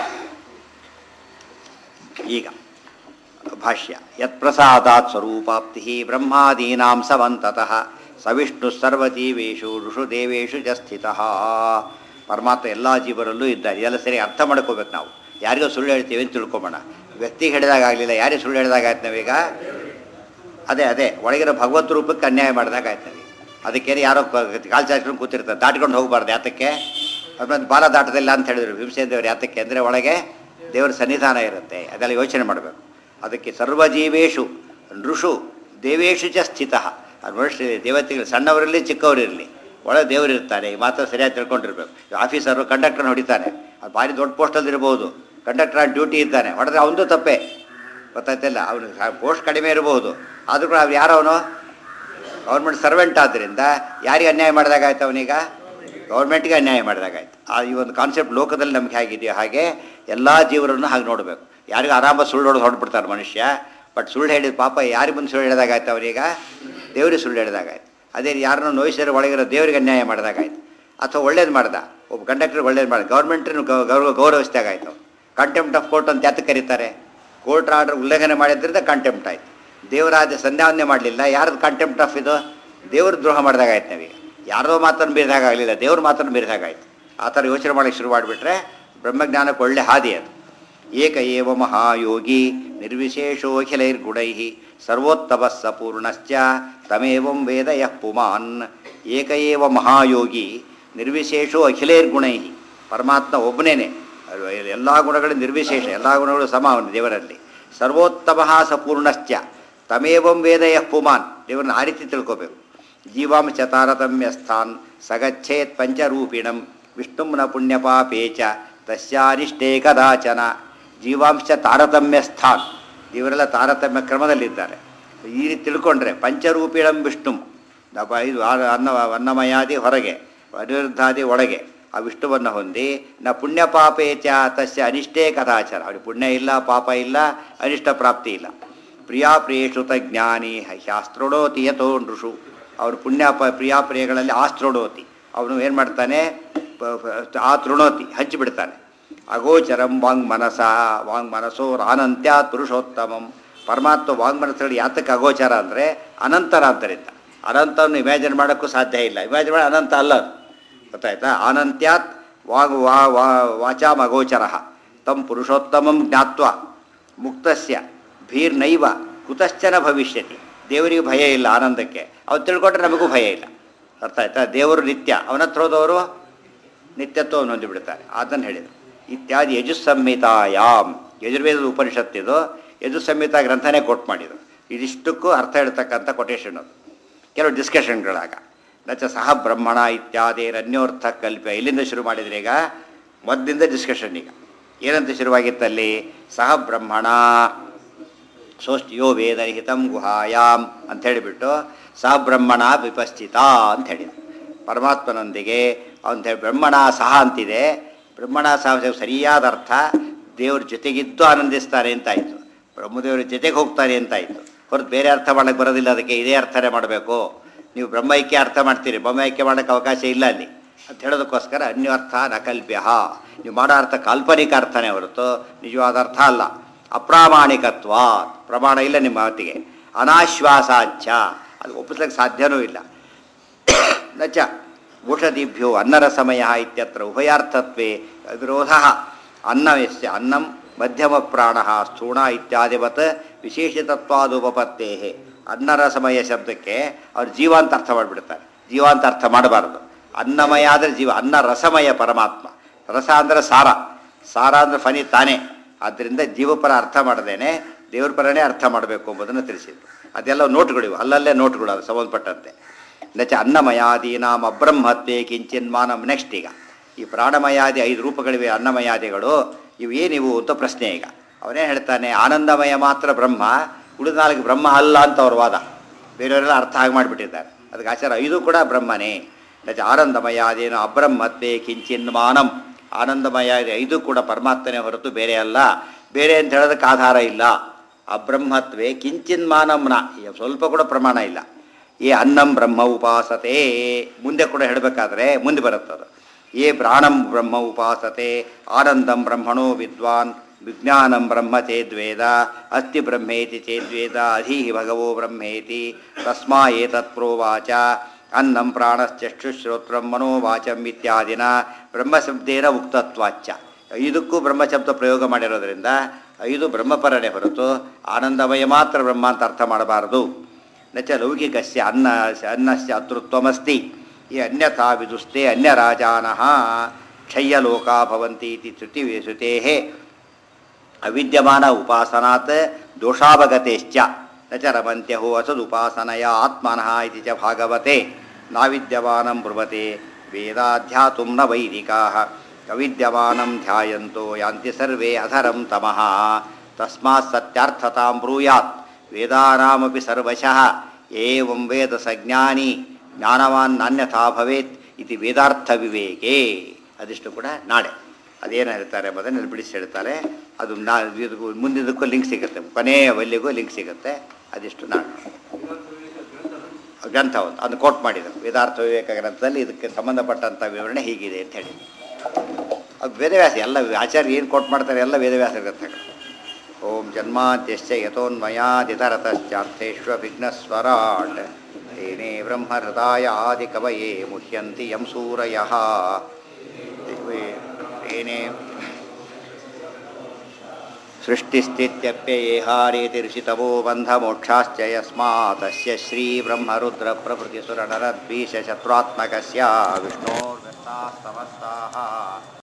ಈಗ ಭಾಷ್ಯ ಯತ್ಪ್ರಸಾದಾತ್ ಸ್ವರೂಪಾಪ್ತಿ ಬ್ರಹ್ಮಾದೀನಾಂ ಸವಂತತಃ ಸವಿಷ್ಣು ಸರ್ವಜೀವೇಶು ಋಷು ದೇವೇಶು ಚ ಸ್ಥಿತಃ ಪರಮಾತ್ಮ ಎಲ್ಲ ಜೀವರಲ್ಲೂ ಇದ್ದಾರೆ ಎಲ್ಲ ಸರಿ ಅರ್ಥ ಮಾಡ್ಕೋಬೇಕು ನಾವು ಯಾರಿಗೋ ಸುಳ್ಳು ಹೇಳ್ತೀವಿ ಅಂತ ತಿಳ್ಕೊಬೋಣ ವ್ಯಕ್ತಿಗೆ ಹೇಳಿದಾಗ ಆಗಲಿಲ್ಲ ಯಾರಿಗೆ ಸುಳ್ಳು ಹೇಳಿದಾಗ ಆಯ್ತು ನಾವೀಗ ಅದೇ ಅದೇ ಒಳಗಿರೋ ಭಗವತ್ ರೂಪಕ್ಕೆ ಅನ್ಯಾಯ ಮಾಡಿದಾಗ ಆಯ್ತು ನಾವೀಗ ಅದಕ್ಕೇನು ಯಾರೋ ಕಾಲು ಚಾಚ್ಕೊಂಡು ಕೂತಿರ್ತಾರೆ ದಾಟ್ಕೊಂಡು ಹೋಗಬಾರ್ದು ಯಾತಕ್ಕೆ ಅದ್ರಲ್ಲಿ ಬಾಲ ದಾಟದಿಲ್ಲ ಅಂತ ಹೇಳಿದ್ರು ಭೀಮಸೇನ ದೇವರು ಯಾತಕ್ಕೆ ಅಂದರೆ ಒಳಗೆ ದೇವರ ಸನ್ನಿಧಾನ ಇರುತ್ತೆ ಅದೆಲ್ಲ ಯೋಚನೆ ಮಾಡಬೇಕು ಅದಕ್ಕೆ ಸರ್ವಜೀವೇಶು ನೃಷು ದೇವೇಶು ಚ ಸ್ಥಿತ ಮನುಷ್ಯ ದೇವತೆಗಳು ಸಣ್ಣವರಲ್ಲಿ ಚಿಕ್ಕವರಿರಲಿ ಒಳಗೆ ದೇವರು ಇರ್ತಾನೆ ಈ ಮಾತ್ರ ಸರಿಯಾಗಿ ತಿಳ್ಕೊಂಡಿರ್ಬೇಕು ಆಫೀಸರು ಕಂಡಕ್ಟರ್ನ ಹೊಡಿತಾನೆ ಅದು ಭಾರಿ ದೊಡ್ಡ ಪೋಸ್ಟಲ್ಲಿ ಇರ್ಬೋದು ಕಂಡಕ್ಟರ್ ಆನ್ ಡ್ಯೂಟಿ ಇದ್ದಾನೆ ಹೊಡೆದ್ರೆ ಅವನದು ತಪ್ಪೇ ಗೊತ್ತಾಯ್ತಿಲ್ಲ ಅವನು ಪೋಸ್ಟ್ ಕಡಿಮೆ ಇರಬಹುದು ಆದರೂ ಕೂಡ ಅವ್ನು ಯಾರವನು ಗೌರ್ಮೆಂಟ್ ಸರ್ವೆಂಟ್ ಆದ್ದರಿಂದ ಯಾರಿಗೆ ಅನ್ಯಾಯ ಮಾಡಿದಾಗಾಯ್ತು ಅವನೀಗ ಗೌರ್ಮೆಂಟ್ಗೆ ಅನ್ಯಾಯ ಮಾಡಿದಾಗಾಯ್ತು ಆ ಈ ಒಂದು ಕಾನ್ಸೆಪ್ಟ್ ಲೋಕದಲ್ಲಿ ನಮ್ಗೆ ಹೇಗಿದೆಯೋ ಹಾಗೆ ಎಲ್ಲ ಜೀವರನ್ನು ಹಾಗೆ ನೋಡಬೇಕು ಯಾರಿಗೂ ಆರಾಮ ಸುಳ್ಳು ಹೊಡೆದು ಹೊರಡ್ಬಿಡ್ತಾರೆ ಮನುಷ್ಯ ಬಟ್ ಸುಳ್ಳು ಹೇಳಿದ ಪಾಪ ಯಾರಿಗೆ ಬಂದು ಸುಳ್ಳು ಹೇಳಿದಾಗಾಯ್ತು ಅವರೀಗ ದೇವ್ರಿಗೆ ಸುಳ್ಳು ಹೇಳಿದಾಗಾಯ್ತು ಅದೇ ಯಾರನ್ನೂ ನೋಯಿಸಿದ್ರೆ ಒಳಗಿರೋ ದೇವರಿಗೆ ಅನ್ಯಾಯ ಮಾಡಿದಾಗಾಯ್ತು ಅಥವಾ ಒಳ್ಳೇದು ಮಾಡ್ದ ಒಬ್ಬ ಕಂಡಕ್ಟರ್ ಒಳ್ಳೇದು ಮಾಡಿದ ಗೌರ್ಮೆಂಟ್ರನ್ನು ಗೌರವ ಗೌರವಿಸಿದಾಗಾಯ್ತು ಕಂಟೆಂಪ್ಟ್ ಆಫ್ ಕೋರ್ಟ್ ಅಂತ ಯಾತಕ್ಕೆ ಕರೀತಾರೆ ಕೋರ್ಟ್ ಆರ್ಡರ್ ಉಲ್ಲಂಘನೆ ಮಾಡಿದ್ರಿಂದ ಕಂಟೆಂಪ್ಟ್ ಆಯ್ತು ದೇವರಾದ ಸಂಧ್ಯಾವನ್ನೇ ಮಾಡಲಿಲ್ಲ ಯಾರ್ದು ಕಂಟೆಂಪ್ಟ್ ಆಫ್ ಇದು ದೇವ್ರ ದ್ರೋಹ ಮಾಡಿದಾಗಾಯ್ತು ನಾವೀಗ ಯಾರ್ದೋ ಮಾತನ್ನು ಮೀರಿದಾಗಲಿಲ್ಲ ದೇವ್ರ ಮಾತನ್ನು ಮೀರಿದಾಗಾಯ್ತು ಆ ಥರ ಯೋಚನೆ ಮಾಡೋಕ್ಕೆ ಶುರು ಮಾಡಿಬಿಟ್ರೆ ಬ್ರಹ್ಮಜ್ಞಾನಕ್ಕೆ ಒಳ್ಳೆ ಹಾದಿ ಅದು ಏಕ ಏವ ಮಹಾಯೋಗಿ ನಿರ್ವಿಶೇಷೋಖಿಲೈರ್ಗುಣೈ ಸರ್ವೋತ್ತಮ ಸ ಪೂರ್ಣಶ್ಚ ತಮೇವಂ ವೇದ ಯಃ ಪುಮಾನ್ ಏಕ ಏವ ಮಹಾಯೋಗಿ ನಿರ್ವಿಶೇಷೋ ಅಖಿಲೈರ್ಗುಣೈ ಪರಮಾತ್ಮ ಒಬ್ಬನೇನೆ ಎಲ್ಲ ಗುಣಗಳು ನಿರ್ವಿಶೇಷ ಎಲ್ಲ ಗುಣಗಳು ಸಮ ಅವನು ದೇವರಲ್ಲಿ ಸರ್ವೋತ್ತಮ ಸ ಪೂರ್ಣಶ್ಚ ತಮೇವಂ ವೇದ ಯಃ ಪುಮಾನ್ ದೇವರನ್ನ ಆ ರೀತಿ ತಿಳ್ಕೋಬೇಕು ಜೀವಾಂಶ ತಾರತಮ್ಯ ಸ್ಥಾನ್ ಸಗಚ್ಛೇತ್ ಪಂಚರೂಪಿಣಂ ವಿಷ್ಣುಮ್ನ ಪುಣ್ಯಪಾಪೇ ಚ ತಸ್ಯಾನಿಷ್ಠೇ ಕದಾಚನ ಜೀವಾಂಶ ತಾರತಮ್ಯ ಸ್ಥಾನ್ ಇವರೆಲ್ಲ ತಾರತಮ್ಯ ಕ್ರಮದಲ್ಲಿದ್ದಾರೆ ಈ ರೀತಿ ತಿಳ್ಕೊಂಡ್ರೆ ಪಂಚರೂಪಿಣಂ ವಿಷ್ಣು ನಪ ಇದು ಆ- ಅನ್ನ ಅನ್ನಮಯಾದಿ ಹೊರಗೆ ಅನಿರುದ್ಧಾದಿ ಒಳಗೆ ಆ ವಿಷ್ಣುವನ್ನು ಹೊಂದಿ ನ ಪುಣ್ಯ ಪಾಪೇ ಚ ತಸ್ಯ ಅನಿಷ್ಟೇ ಕಥಾಚಾರ ಅವ್ರಿಗೆ ಪುಣ್ಯ ಇಲ್ಲ ಪಾಪ ಇಲ್ಲ ಅನಿಷ್ಟ ಪ್ರಾಪ್ತಿ ಇಲ್ಲ ಪ್ರಿಯಾ ಪ್ರಿಯೇಷುತ ಜ್ಞಾನಿ ಶಾಸ್ತ್ರೋಡೋತಿ ಯಥೋ ನೃಷು ಅವರು ಪುಣ್ಯ ಪ ಪ್ರಿಯಾ ಪ್ರಿಯಗಳಲ್ಲಿ ಆಸ್ತ್ರೋಡೋತಿ ಅವನು ಏನು ಮಾಡ್ತಾನೆ ಪ- ಪ- ಆ ತೃಣೋತಿ ಹಂಚಿಬಿಡ್ತಾನೆ ಅಗೋಚರಂ ವಾಂಗ್ ಮನಸ ವಾಂಗ್ ಮನಸೋ ಅನಂತ್ಯಾತ್ ಪುರುಷೋತ್ತಮಂ ಪರಮಾತ್ಮ ವಾಂಗ್ ಮನಸ್ಸುಗಳು ಯಾತಕ್ಕೆ ಅಗೋಚರ ಅಂದರೆ ಅನಂತರ ಅಂತರಿಂದ ಅನಂತವನ್ನು ಇಮ್ಯಾಜಿನ್ ಮಾಡೋಕ್ಕೂ ಸಾಧ್ಯ ಇಲ್ಲ ಇಮ್ಯಾಜಿನ್ ಮಾಡಿ ಅನಂತ ಅಲ್ಲ ಅದು ಗೊತ್ತಾಯ್ತಾ ಅನಂತ್ಯಾತ್ ವಾಗ್ ವಾ ವಾ ವಾಚಾಮ್ ಅಗೋಚರ ತಂ ಪುರುಷೋತ್ತಮಂ ಜ್ಞಾತ್ವ ಮುಕ್ತಸ್ಯ ಭೀರ್ನೈವ ಕುತಶ್ಚನ ಭವಿಷ್ಯತಿ ದೇವರಿಗೆ ಭಯ ಇಲ್ಲ ಆನಂದಕ್ಕೆ ಅವ್ರು ತಿಳ್ಕೊಂಡ್ರೆ ನಮಗೂ ಭಯ ಇಲ್ಲ ಅರ್ಥ ಆಯ್ತಾ ದೇವರು ನಿತ್ಯ ಅವನ ಹತ್ರ ಹೋದವರು ನಿತ್ಯತ್ವವನ್ನು ಹೊಂದಿಬಿಡ್ತಾರೆ ಅದನ್ನು ಹೇಳಿದರು ಇತ್ಯಾದಿ ಯಜುಸ್ಸಂಹಿತಾಯಾಮ್ ಯಜುರ್ವೇದದ ಉಪನಿಷತ್ತಿದು ಯಜುಸ್ಸಂಹಿತಾ ಗ್ರಂಥನೇ ಕೊಟ್ ಮಾಡಿದರು ಇದಿಷ್ಟಕ್ಕೂ ಅರ್ಥ ಹೇಳ್ತಕ್ಕಂಥ ಕೊಟೇಶನ್ ಅದು ಕೆಲವು ಡಿಸ್ಕಷನ್ಗಳಾಗ ನಚ ಸಹ ಬ್ರಹ್ಮಣ ಇತ್ಯಾದಿ ಅನ್ಯೋರ್ಥ ಕಲ್ಪ್ಯ ಎಲ್ಲಿಂದ ಶುರು ಮಾಡಿದ್ರೆ ಈಗ ಮೊದಲಿಂದ ಡಿಸ್ಕಷನ್ ಈಗ ಏನಂತ ಶುರುವಾಗಿತ್ತಲ್ಲಿ ಸಹ ಬ್ರಹ್ಮಣ ಸೋಷ್ಟಿಯೋ ವೇದನಿಹಿತಂ ಗುಹಾಯಾಮ್ ಅಂತ ಹೇಳಿಬಿಟ್ಟು ಸಹ ಬ್ರಹ್ಮಣ ವಿಪಸ್ಥಿತ ಅಂತ ಹೇಳಿದ ಪರಮಾತ್ಮನೊಂದಿಗೆ ಅವನ ಹೇಳಿ ಬ್ರಹ್ಮಣ ಸಹ ಅಂತಿದೆ ಬ್ರಹ್ಮಣ ಸಹ ಸರಿಯಾದ ಅರ್ಥ ದೇವ್ರ ಜೊತೆಗಿದ್ದು ಆನಂದಿಸ್ತಾರೆ ಅಂತಾಯಿತು ಬ್ರಹ್ಮದೇವ್ರ ಜೊತೆಗೆ ಹೋಗ್ತಾರೆ ಅಂತಾಯಿತು ಹೊರತು ಬೇರೆ ಅರ್ಥ ಮಾಡಕ್ಕೆ ಬರೋದಿಲ್ಲ ಅದಕ್ಕೆ ಇದೇ ಅರ್ಥನೇ ಮಾಡಬೇಕು ನೀವು ಬ್ರಹ್ಮೈಕ್ಯ ಅರ್ಥ ಮಾಡ್ತೀರಿ ಬ್ರಹ್ಮೈಕ್ಯ ಮಾಡೋಕ್ಕೆ ಅವಕಾಶ ಇಲ್ಲ ಅಲ್ಲಿ ಅಂತ ಹೇಳೋದಕ್ಕೋಸ್ಕರ ಅನ್ಯರ್ಥ ನಕಲ್ಪ್ಯ ನೀವು ಮಾಡೋ ಅರ್ಥ ಕಾಲ್ಪನಿಕ ಅರ್ಥನೇ ಹೊರತು ನಿಜವಾದ ಅರ್ಥ ಅಲ್ಲ ಅಪ್ರಾಮಾಣಿಕತ್ವ ಪ್ರಮಾಣ ಇಲ್ಲ ನಿಮ್ಮ ಮಾತಿಗೆ ಅನಾಶ್ವಾಸಾಚ್ಛ ಅದು ಒಪ್ಪಿಸ್ಲಿಕ್ಕೆ ಸಾಧ್ಯನೂ ಇಲ್ಲ ನಚ ಔಷಧಿಭ್ಯೋ ಅನ್ನರಸಮಯ ಇತ್ಯತ್ರ ಉಭಯಾರ್ಥತ್ವೇ ವಿರೋಧ ಅನ್ನವಸ್ಯ ಅನ್ನಂ ಮಧ್ಯಮ ಪ್ರಾಣ ಸ್ಥೂಣ ಇತ್ಯಾದಿವತ್ ವಿಶೇಷತತ್ವಾದುಪತ್ತೇ ಅನ್ನರಸಮಯ ಶಬ್ದಕ್ಕೆ ಅವ್ರು ಜೀವಾಂತ ಅರ್ಥ ಮಾಡಿಬಿಡ್ತಾರೆ ಜೀವಾಂತ ಅರ್ಥ ಮಾಡಬಾರದು ಅನ್ನಮಯ ಆದರೆ ಜೀವ ಅನ್ನ ರಸಮಯ ಪರಮಾತ್ಮ ರಸ ಅಂದರೆ ಸಾರ ಸಾರ ಅಂದರೆ ಫನಿ ತಾನೇ ಆದ್ದರಿಂದ ಜೀವಪರ ಅರ್ಥ ಮಾಡದೇನೆ ದೇವ್ರ ಪರನೇ ಅರ್ಥ ಮಾಡಬೇಕು ಎಂಬುದನ್ನು ತಿಳಿಸಿದ್ರು ಅದೆಲ್ಲ ನೋಟ್ಗಳಿವೆ ಅಲ್ಲಲ್ಲೇ ನೋಟ್ಗಳು ಅದು ಸಂಬಂಧಪಟ್ಟಂತೆ ನಚ ಅನ್ನಮಯಾದೀನಾಂ ಅಬ್ರಹ್ಮತ್ವೇ ಕಿಂಚಿನ್ ಮಾನಂ ನೆಕ್ಸ್ಟ್ ಈಗ ಈ ಪ್ರಾಣಮಯಾದಿ ಐದು ರೂಪಗಳಿವೆ ಅನ್ನಮಯಾದಿಗಳು ಇವು ಏನಿವು ಅಂತ ಪ್ರಶ್ನೆ ಈಗ ಅವನೇ ಹೇಳ್ತಾನೆ ಆನಂದಮಯ ಮಾತ್ರ ಬ್ರಹ್ಮ ಉಳಿದ ನಾಲ್ಕು ಬ್ರಹ್ಮ ಅಲ್ಲ ಅಂತ ಅವ್ರ ವಾದ ಬೇರೆಯವರೆಲ್ಲ ಅರ್ಥ ಆಗಿ ಮಾಡಿಬಿಟ್ಟಿದ್ದಾರೆ ಅದಕ್ಕೆ ಆಚಾರ ಐದು ಕೂಡ ಬ್ರಹ್ಮನೇ ನಚ ಆನಂದಮಯಾದೇನು ಅಬ್ರಹ್ಮತ್ವೇ ಕಿಂಚಿನ್ ಮಾನಂ ಆನಂದಮಯ ಐದು ಕೂಡ ಪರಮಾತ್ಮನೇ ಹೊರತು ಬೇರೆ ಅಲ್ಲ ಬೇರೆ ಅಂತ ಹೇಳೋದಕ್ಕೆ ಆಧಾರ ಇಲ್ಲ ಅಬ್ರಹ್ಮತ್ವೇ ಕಿಂಚಿನ್ ಮಾನಂನ ಈಗ ಸ್ವಲ್ಪ ಕೂಡ ಪ್ರಮಾಣ ಇಲ್ಲ ಏ ಅನ್ನಂ ಬ್ರಹ್ಮ ಉಪಾಸತೆ ಮುಂದೆ ಕೂಡ ಹೇಳಬೇಕಾದ್ರೆ ಮುಂದೆ ಬರುತ್ತದು ಏ ಪ್ರಾಣಂ ಬ್ರಹ್ಮ ಉಪಾಸತೆ ಆನಂದಂ ಬ್ರಹ್ಮಣೋ ವಿದ್ವಾನ್ ವಿಜ್ಞಾನಂ ಬ್ರಹ್ಮ ಚೇದ್ವೇದ ಅಸ್ತಿ ಬ್ರಹ್ಮೇತಿ ಚೇದ್ವೇದ ಅಧೀಹಿ ಭಗವೋ ಬ್ರಹ್ಮೇತಿ ತಸ್ಮಾ ಏತತ್ ಪ್ರೋವಾಚ ಅನ್ನಂ ಪ್ರಾಣಶ್ಚಕ್ಷುಶ್ರೋತ್ರಂ ಮನೋವಾಚಂ ಇತ್ಯಾದಿನ ಬ್ರಹ್ಮಶಬ್ದೇನ ಉಕ್ತತ್ವಾಚ್ಯ ಐದಕ್ಕೂ ಬ್ರಹ್ಮಶಬ್ದ ಪ್ರಯೋಗ ಮಾಡಿರೋದ್ರಿಂದ ಐದು ಬ್ರಹ್ಮಪರನೇ ಹೊರತು ಆನಂದಮಯ ಮಾತ್ರ ಬ್ರಹ್ಮ ಅಂತ ಅರ್ಥ ಮಾಡಬಾರದು ನಚ ಲೌಕಿಕಸ್ಯ ಅನ್ನ ಅನ್ನಸ್ಯ ಅತೃತ್ವಮಸ್ತಿ ಈ ಅನ್ಯಥಾ ವಿದುಸ್ತೆ ಅನ್ಯರಾಜಾನಃ ಕ್ಷಯ್ಯಲೋಕಾ ಭವಂತಿ ಇತಿ ಶ್ರುತಿ ಶ್ರುತೇಃ ಅವಿದ್ಯಮಾನ ಉಪಾಸನಾತ್ ದೋಷಾವಗತೆಶ್ಚ ನ ಚ ರಮಂತ್ಯಹೋ ಅಸದುಪಾಸನಯ ಆತ್ಮನಃ ಇತಿ ಚ ಭಾಗವತೆ ನಾವಿದ್ಯಮಾನಂ ಬ್ರುವತೆ ವೇದಾಧ್ಯಾತುಂ ನ ವೈದಿಕಾಃ ಅವಿದ್ಯಮಾನಂ ಧ್ಯಾಯಂತೋ ಯಾಂತಿ ಸರ್ವೇ ಅಧರಂ ತಮಃ ತಸ್ಮಾತ್ ಸತ್ಯಾರ್ಥತಾಂ ಬ್ರೂಯಾತ್ ವೇದಾನಾಮಪಿ ಸರ್ವಶಃ ಏವಂ ವೇದ ಸಜ್ಞಾನಿ ಜ್ಞಾನವಾನ್ ನಾನ್ಯಥಾ ಭವೇತ್ ಇತಿ ವೇದಾರ್ಥ ವಿವೇಕೆ ಅದಿಷ್ಟು ಕೂಡ ನಾಳೆ ಅದೇನು ಹೇಳ್ತಾರೆ ಎಂಬುದನ್ನು ಬಿಡಿಸಿ ಹೇಳ್ತಾರೆ ಅದು ನಾ ಇದಕ್ಕೂ ಮುಂದಿದ್ದಕ್ಕೂ ಲಿಂಕ್ ಸಿಗುತ್ತೆ ಕೊನೆಯ ವಲ್ಲಿಗೂ ಲಿಂಕ್ ಸಿಗುತ್ತೆ ಅದಿಷ್ಟು ನಾಳೆ ಗ್ರಂಥ ಒಂದು ಅದನ್ನು ಕೋಟ್ ಮಾಡಿದರು ವೇದಾರ್ಥ ವಿವೇಕ ಗ್ರಂಥದಲ್ಲಿ ಇದಕ್ಕೆ ಸಂಬಂಧಪಟ್ಟಂಥ ವಿವರಣೆ ಹೀಗಿದೆ ಅಂತ ಹೇಳಿ ಅದು ವೇದವ್ಯಾಸ ಎಲ್ಲ ಆಚಾರ್ಯ ಏನು ಕೋಟ್ ಮಾಡ್ತಾರೆ ಎಲ್ಲ ವೇದವ್ಯಾಸ ಗ್ರಂಥಗಳು ಓಂ ಜನ್ಮಾದ್ಯಶ್ಚ ಯಥೋನ್ಮಯಾದಿತರತಶ್ಚಾರ್ಥೇಷ್ವಿಘ್ನಸ್ವರಾಟ್ ತೇನೇ ಬ್ರಹ್ಮಹೃದಾಯ ಆದಿಕವಯೇ ಮುಹ್ಯಂತಿ ಯಂ ಸೂರಯಃ ತೇನೇ ಸೃಷ್ಟಿಸ್ಥಿತ್ಯಪ್ಯಯೇಹಾರೇತಿ ಋಷಿತವೋ ಬಂಧಮೋಕ್ಷಾಶ್ಚ ಯಸ್ಮಾತಸ್ಯ ಶ್ರೀಬ್ರಹ್ಮರುದ್ರಪ್ರಭೃತಿಸುರನರದ್ವೀಷಶತ್ರುತ್ಮಕಸ್ಯ ವಿಷ್ಣೋರ್ವ್ಯಸ್ತಾಸ್ತಮಸ್ತಾः